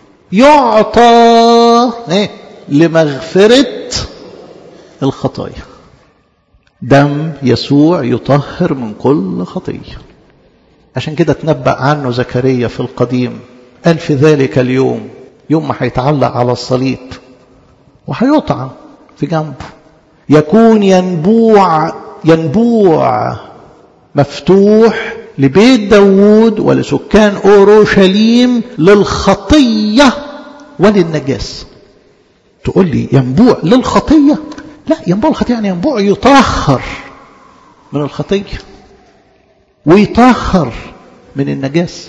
يعطى ايه لمغفرة الخطايا دم يسوع يطهر من كل خطية عشان كده تنبأ عنه زكريا في القديم قال في ذلك اليوم يوم ما هيتعلق على الصليب وهيطعم في جنبه يكون ينبوع ينبوع مفتوح لبيت داود ولسكان أورشليم للخطية وللنجاسة تقول لي ينبوع للخطية لا ينبوع الخطية يعني ينبوع يطهر من الخطية ويطهر من النجاسة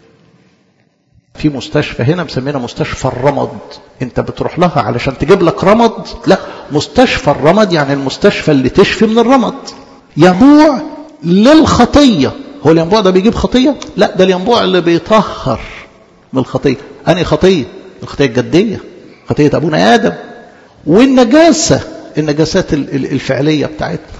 في مستشفى هنا مسمينها مستشفى الرمد انت بتروح لها علشان تجيب لك رمد لا مستشفى الرمد يعني المستشفى اللي تشفي من الرمد ينبوع للخطية هو الينبوع ده بيجيب خطية لا ده الينبوع اللي بيطهر من الخطية أنهي خطية الخطية الجدية خطية أبونا آدم والنجاسة النجاسات الفعلية بتاعتنا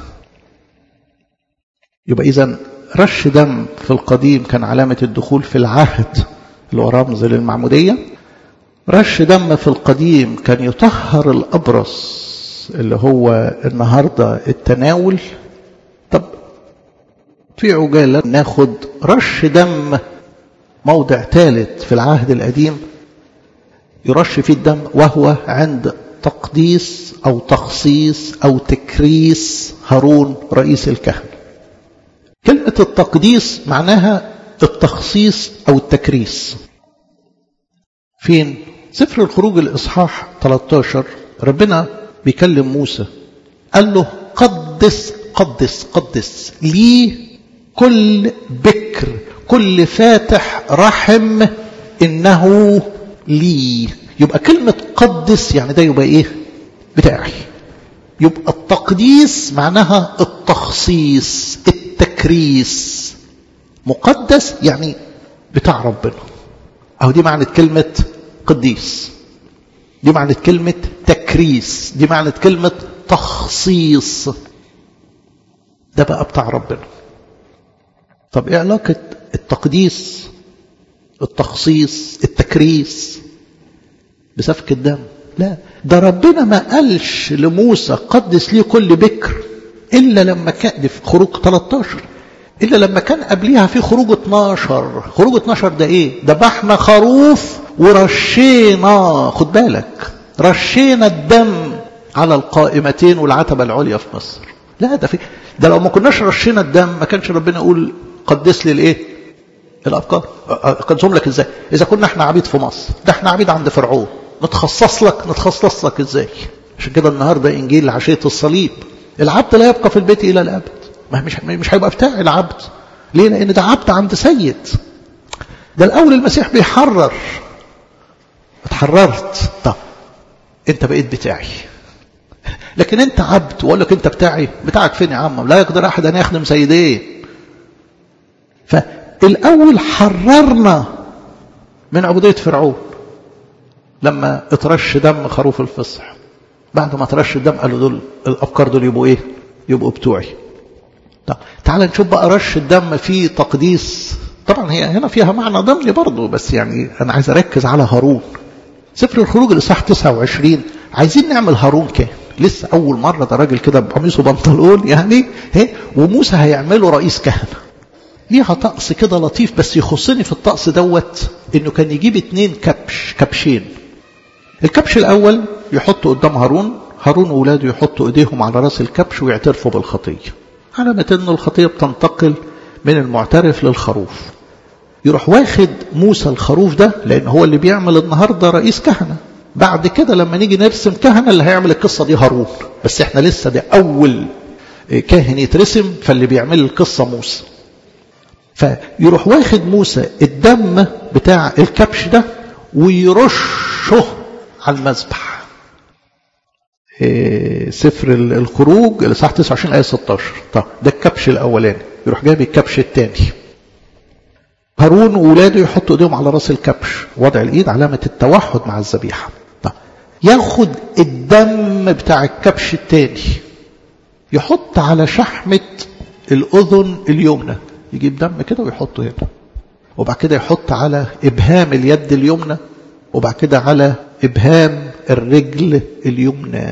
يبقى إذا رش دم في القديم كان علامة الدخول في العهد اللي هو رمز للمعمودية رش دم في القديم كان يطهر الأبرص اللي هو النهاردة التناول طب في عجالة ناخد رش دم موضع ثالث في العهد القديم يرش فيه الدم وهو عند تقديس أو تخصيص أو تكريس هارون رئيس الكهنة كلمة التقديس معناها التخصيص أو التكريس فين؟ سفر الخروج الإصحاح 13 ربنا بيكلم موسى قال له قدس قدس قدس لي كل بكر كل فاتح رحم إنه لي يبقى كلمة قدس يعني ده يبقى إيه بتاعي يبقى التقديس معناها التخصيص التكريس مقدس يعني بتاع ربنا أو دي معنى كلمة قديس دي معنى كلمة تكريس دي معنى كلمة تخصيص ده بقى بتاع ربنا طب ايه علاقة التقديس التخصيص التكريس بسفك الدم لا ده ربنا ما قالش لموسى قدس لي كل بكر إلا لما كان دي في خروج 13 إلا لما كان قبليها في خروج 12 خروج 12 ده إيه ذبحنا خروف ورشينا خد بالك رشينا الدم على القائمتين والعتبة العليا في مصر لا ده في ده لو ما كناش رشينا الدم ما كانش ربنا يقول قدس لي الايه الافكار اقدسهم لك ازاي اذا كنا احنا عبيد في مصر ده احنا عبيد عند فرعون نتخصص لك نتخصص لك ازاي عشان كده النهارده انجيل عشيه الصليب العبد لا يبقى في البيت الى الابد ما مش مش هيبقى بتاع العبد ليه لان ده عبد عند سيد ده الاول المسيح بيحرر اتحررت طب انت بقيت بتاعي لكن انت عبد واقول لك انت بتاعي بتاعك فين يا عم لا يقدر احد ان يخدم سيديه فالاول حررنا من عبوديه فرعون لما اترش دم خروف الفصح بعد ما اترش الدم قالوا دول الافكار دول يبقوا ايه يبقوا بتوعي طب تعال نشوف بقى رش الدم فيه تقديس طبعا هي هنا فيها معنى ضمني برضه بس يعني انا عايز اركز على هارون سفر الخروج الاصحاح 29 عايزين نعمل هارون كان لسه اول مره ده راجل كده بقميص وبنطلون يعني هي وموسى هيعمله رئيس كهنه ليها طقس كده لطيف بس يخصني في الطقس دوت انه كان يجيب اتنين كبش كبشين الكبش الاول يحطه قدام هارون هارون واولاده يحطوا ايديهم على راس الكبش ويعترفوا بالخطيه علامة ان الخطيه بتنتقل من المعترف للخروف يروح واخد موسى الخروف ده لان هو اللي بيعمل النهارده رئيس كهنه بعد كده لما نيجي نرسم كهنه اللي هيعمل القصه دي هارون بس احنا لسه ده اول كاهن يترسم فاللي بيعمل القصه موسى فيروح واخد موسى الدم بتاع الكبش ده ويرشه على المذبح سفر الخروج الاصحاح 29 ايه 16 طب ده الكبش الاولاني يروح جايب الكبش الثاني هارون وولاده يحطوا ايديهم على راس الكبش وضع الايد علامه التوحد مع الذبيحه طب ياخد الدم بتاع الكبش الثاني يحط على شحمه الاذن اليمنى يجيب دم كده ويحطه هنا وبعد كده يحط على ابهام اليد اليمنى وبعد كده على ابهام الرجل اليمنى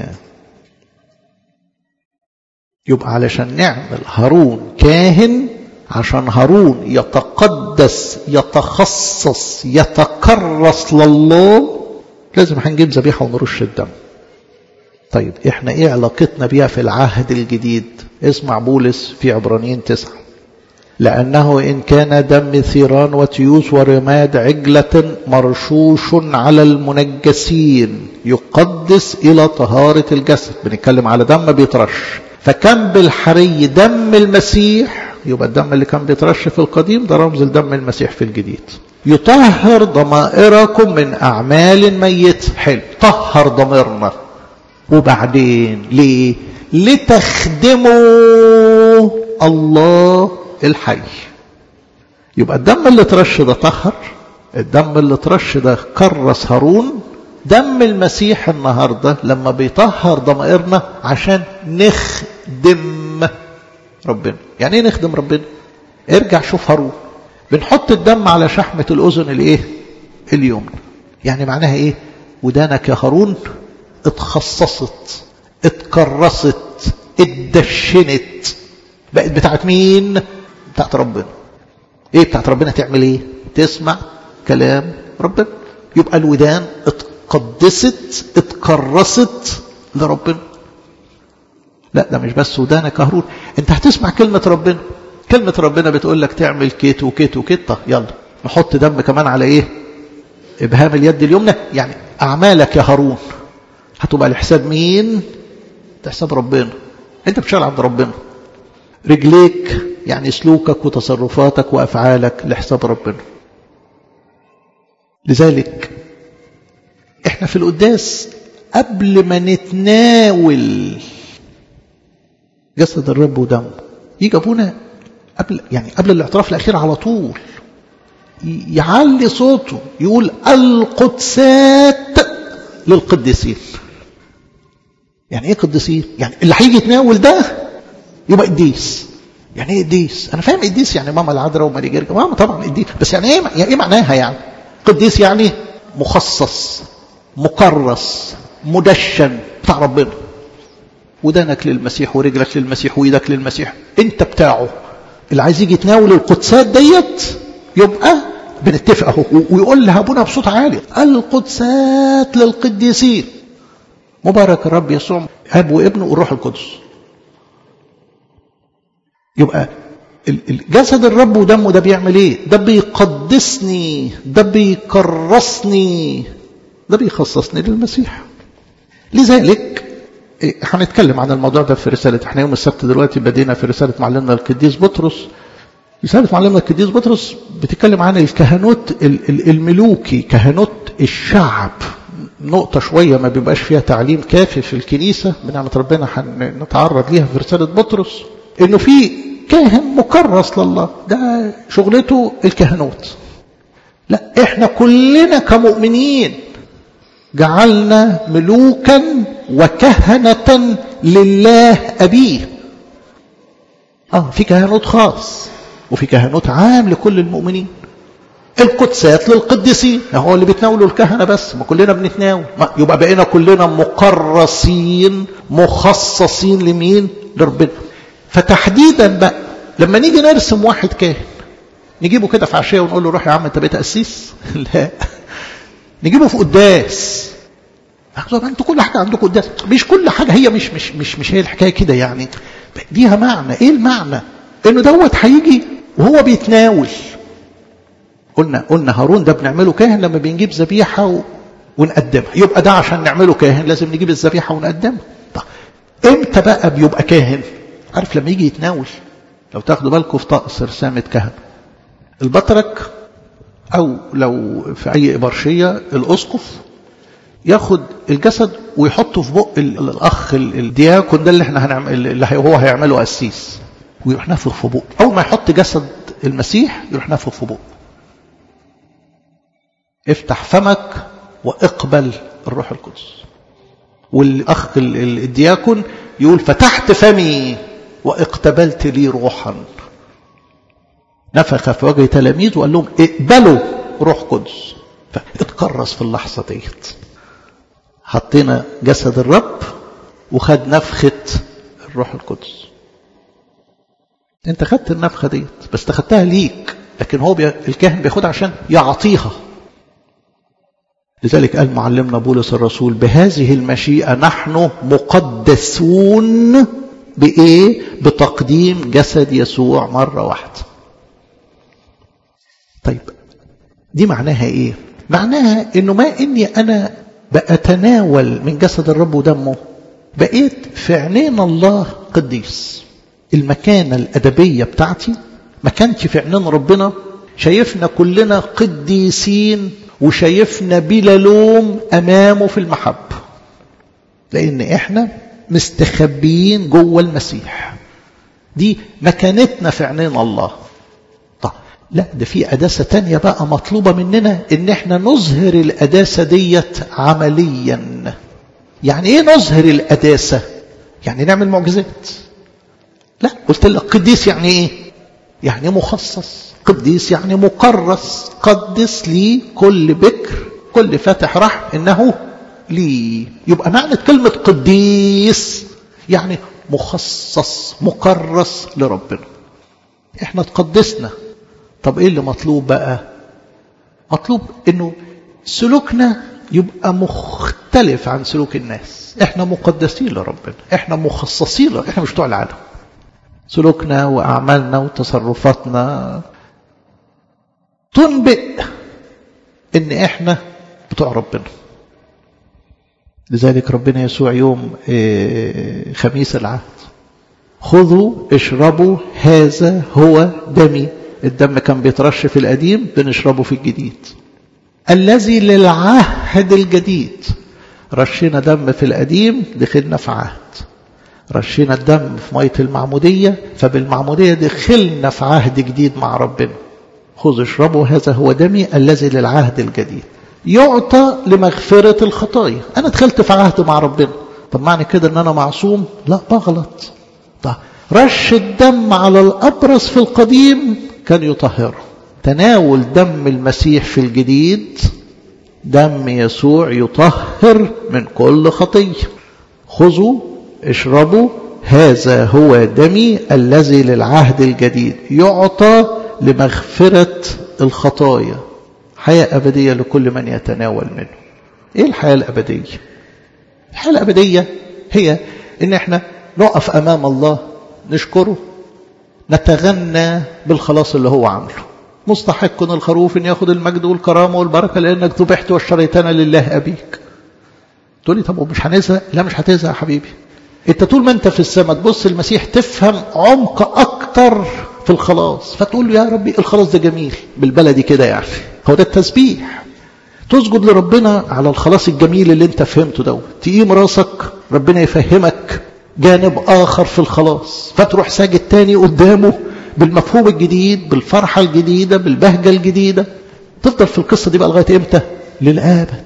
يبقى علشان نعمل هارون كاهن عشان هارون يتقدس يتخصص يتكرس لله لازم هنجيب ذبيحه ونرش الدم طيب احنا ايه علاقتنا بيها في العهد الجديد اسمع بولس في عبرانيين تسعه لأنه إن كان دم ثيران وتيوس ورماد عجلة مرشوش على المنجسين يقدس إلى طهارة الجسد بنتكلم على دم بيترش فكم بالحري دم المسيح يبقى الدم اللي كان بيترش في القديم ده رمز لدم المسيح في الجديد يطهر ضمائركم من أعمال ميت حلو طهر ضميرنا وبعدين ليه لتخدموا الله الحي يبقى الدم اللي ترش ده طهر الدم اللي ترش ده كرس هارون دم المسيح النهارده لما بيطهر ضمائرنا عشان نخدم ربنا يعني ايه نخدم ربنا ارجع شوف هارون بنحط الدم على شحمة الأذن الايه اليمنى يعني معناها ايه ودانك يا هارون اتخصصت اتكرست اتدشنت بقت بتاعت مين بتاعت ربنا ايه بتاعت ربنا تعمل ايه تسمع كلام ربنا يبقى الودان اتقدست اتكرست لربنا لا ده مش بس ودانك هارون انت هتسمع كلمة ربنا كلمة ربنا بتقول لك تعمل كيت وكيت وكيت طب يلا نحط دم كمان على ايه ابهام اليد اليمنى يعني اعمالك يا هارون هتبقى لحساب مين لحساب ربنا انت بتشتغل عند ربنا رجليك يعني سلوكك وتصرفاتك وافعالك لحساب ربنا لذلك احنا في القداس قبل ما نتناول جسد الرب ودمه يجي ابونا قبل يعني قبل الاعتراف الاخير على طول يعلي صوته يقول القدسات للقديسين يعني ايه قديسين يعني اللي هيجي يتناول ده يبقى قديس يعني ايه قديس انا فاهم قديس يعني ماما العذراء وماري جرجا ماما طبعا قديس بس يعني ايه يعني ايه معناها يعني قديس يعني مخصص مكرس مدشن بتاع ربنا ودانك للمسيح ورجلك للمسيح وايدك للمسيح انت بتاعه اللي عايز يجي يتناول القدسات ديت يبقى بنتفق اهو ويقول لها ابونا بصوت عالي القدسات للقديسين مبارك الرب يسوع اب وابن والروح القدس يبقى جسد الرب ودمه ده بيعمل ايه ده بيقدسني ده بيكرسني ده بيخصصني للمسيح لذلك هنتكلم عن الموضوع ده في رسالة احنا يوم السبت دلوقتي بدينا في رسالة معلمنا القديس بطرس رسالة معلمنا القديس بطرس بتتكلم عن الكهنوت الملوكي كهنوت الشعب نقطة شوية ما بيبقاش فيها تعليم كافي في الكنيسة بنعمة ربنا هنتعرض ليها في رسالة بطرس انه في كاهن مكرس لله ده شغلته الكهنوت لا احنا كلنا كمؤمنين جعلنا ملوكا وكهنة لله أبيه اه في كهنوت خاص وفي كهنوت عام لكل المؤمنين القدسات للقديسين هو اللي بيتناولوا الكهنة بس ما كلنا بنتناول ما يبقى بقينا كلنا مكرسين مخصصين لمين لربنا فتحديدا بقى لما نيجي نرسم واحد كاهن نجيبه كده في عشيه ونقول له روح يا عم انت بقيت قسيس لا نجيبه في قداس انتوا كل حاجه عندكم قداس مش كل حاجه هي مش مش مش مش هي الحكايه كده يعني ليها معنى ايه المعنى انه دوت هيجي وهو بيتناول قلنا قلنا هارون ده بنعمله كاهن لما بنجيب ذبيحه و... ونقدمها يبقى ده عشان نعمله كاهن لازم نجيب الذبيحه ونقدمها طب امتى بقى بيبقى كاهن عارف لما يجي يتناول لو تاخدوا بالكم في طقس رسامه كهنه البطرك او لو في اي ابرشيه الاسقف ياخد الجسد ويحطه في بق الاخ الدياكون ده اللي احنا هنعمل اللي هو هيعمله قسيس ويروح نافخ في بق اول ما يحط جسد المسيح يروح نافخ في بق افتح فمك واقبل الروح القدس والاخ الدياكون يقول فتحت فمي واقتبلت لي روحا نفخ في وجه تلاميذ وقال لهم اقبلوا روح قدس فاتكرس في اللحظه ديت حطينا جسد الرب وخد نفخه الروح القدس انت خدت النفخه ديت بس تاخدتها ليك لكن هو بي... الكاهن بياخدها عشان يعطيها لذلك قال معلمنا بولس الرسول بهذه المشيئه نحن مقدسون بايه بتقديم جسد يسوع مره واحده طيب دي معناها ايه معناها انه ما اني انا بأتناول من جسد الرب ودمه بقيت في عينين الله قديس المكانة الأدبية بتاعتي ما كانش في عينين ربنا شايفنا كلنا قديسين وشايفنا بلا لوم أمامه في المحبة لأن إحنا مستخبيين جوه المسيح دي مكانتنا في عينين الله طب لا ده في قداسة تانية بقى مطلوبة مننا ان احنا نظهر القداسة ديت عمليا يعني ايه نظهر القداسة يعني نعمل معجزات لا قلت لك قديس يعني ايه يعني مخصص قديس يعني مكرس قدس لي كل بكر كل فاتح رحم انه لي يبقى معنى كلمة قديس يعني مخصص مكرس لربنا احنا تقدسنا طب ايه اللي مطلوب بقى مطلوب انه سلوكنا يبقى مختلف عن سلوك الناس احنا مقدسين لربنا احنا مخصصين له احنا مش بتوع العالم سلوكنا واعمالنا وتصرفاتنا تنبئ ان احنا بتوع ربنا لذلك ربنا يسوع يوم خميس العهد خذوا اشربوا هذا هو دمي الدم كان بيترش في القديم بنشربه في الجديد الذي للعهد الجديد رشينا دم في القديم دخلنا في عهد رشينا الدم في مية المعمودية فبالمعمودية دخلنا في عهد جديد مع ربنا خذوا اشربوا هذا هو دمي الذي للعهد الجديد يعطى لمغفرة الخطايا أنا دخلت في عهد مع ربنا طب معنى كده أن أنا معصوم لا بغلط طب رش الدم على الأبرص في القديم كان يطهره تناول دم المسيح في الجديد دم يسوع يطهر من كل خطية خذوا اشربوا هذا هو دمي الذي للعهد الجديد يعطى لمغفرة الخطايا حياة أبدية لكل من يتناول منه إيه الحياة الأبدية الحياة الأبدية هي إن إحنا نقف أمام الله نشكره نتغنى بالخلاص اللي هو عمله مستحق الخروف ان ياخذ المجد والكرامه والبركه لانك ذبحت واشتريتنا لله ابيك تقول لي طب مش هنزهق لا مش هتزهق يا حبيبي انت طول ما انت في السماء تبص المسيح تفهم عمق اكتر في الخلاص فتقول له يا ربي الخلاص ده جميل بالبلدي كده يعني هو ده التسبيح تسجد لربنا على الخلاص الجميل اللي انت فهمته دوت تقيم راسك ربنا يفهمك جانب اخر في الخلاص فتروح ساجد تاني قدامه بالمفهوم الجديد بالفرحة الجديدة بالبهجة الجديدة تفضل في القصة دي بقى لغاية امتى للآبد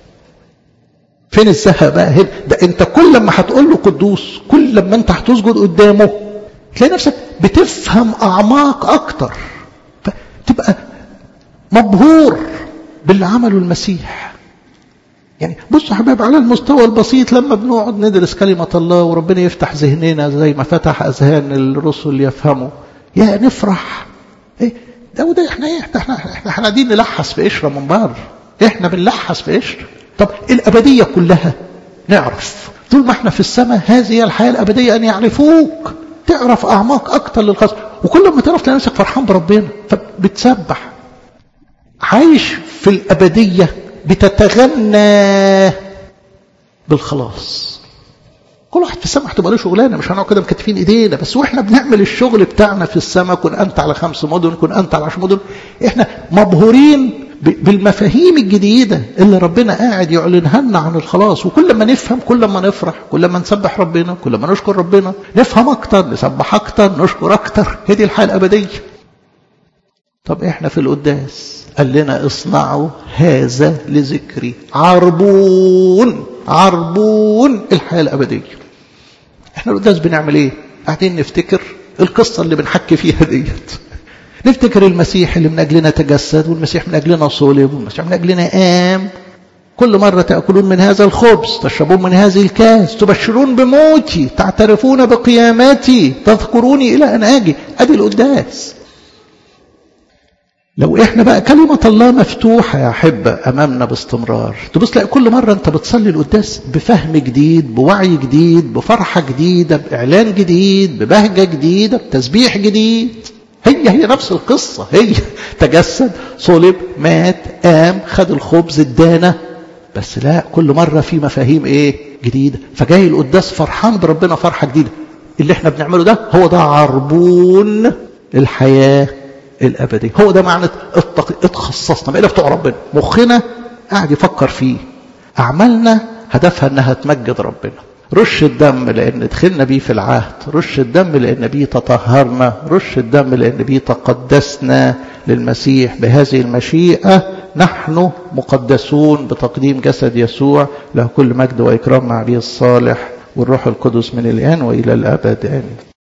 فين الزهق بقى هنا ده انت كل لما هتقول له قدوس كل لما انت هتسجد قدامه تلاقي نفسك بتفهم اعماق اكتر فتبقى مبهور باللي عمله المسيح يعني بصوا يا حبايب على المستوى البسيط لما بنقعد ندرس كلمة الله وربنا يفتح ذهننا زي ما فتح أذهان الرسل يفهموا يا نفرح ايه ده وده احنا ايه احنا احنا احنا قاعدين نلحس في قشره من بره احنا بنلحس في قشره طب الابديه كلها نعرف طول ما احنا في السماء هذه الحياه الابديه ان يعرفوك تعرف اعماق اكتر للخاص وكل ما تعرف تلاقي نفسك فرحان بربنا فبتسبح عايش في الابديه بتتغنى بالخلاص كل واحد في السماء هتبقى له شغلانه مش هنقعد كده مكتفين ايدينا بس واحنا بنعمل الشغل بتاعنا في السماء كن انت على خمس مدن كن انت على عشر مدن احنا مبهورين بالمفاهيم الجديده اللي ربنا قاعد يعلنها لنا عن الخلاص وكل ما نفهم كل ما نفرح كل ما نسبح ربنا كل ما نشكر ربنا نفهم اكتر نسبح اكتر نشكر اكتر هي دي الحياه الابديه طب احنا في القداس قال لنا اصنعوا هذا لذكري عربون عربون الحياه الابديه احنا القداس بنعمل ايه قاعدين نفتكر القصة اللي بنحكي فيها ديت نفتكر المسيح اللي من أجلنا تجسد والمسيح من أجلنا صلب والمسيح من أجلنا قام كل مرة تأكلون من هذا الخبز تشربون من هذه الكاس تبشرون بموتي تعترفون بقياماتي تذكروني إلى أن آجي أدي القداس لو احنا بقى كلمة الله مفتوحة يا أحبة أمامنا باستمرار تبص تلاقي كل مرة أنت بتصلي القداس بفهم جديد بوعي جديد بفرحة جديدة بإعلان جديد ببهجة جديدة بتسبيح جديد هي هي نفس القصة هي تجسد صلب مات قام خد الخبز ادانا بس لا كل مرة في مفاهيم ايه جديدة فجاي القداس فرحان بربنا فرحة جديدة اللي احنا بنعمله ده هو ده عربون الحياه الابدي هو ده معنى اتخصصنا بقينا بتوع ربنا مخنا قاعد يفكر فيه اعمالنا هدفها انها تمجد ربنا رش الدم لان دخلنا بيه في العهد رش الدم لان بيه تطهرنا رش الدم لان بيه تقدسنا للمسيح بهذه المشيئه نحن مقدسون بتقديم جسد يسوع له كل مجد واكرام مع ابيه الصالح والروح القدس من الان والى الابد امين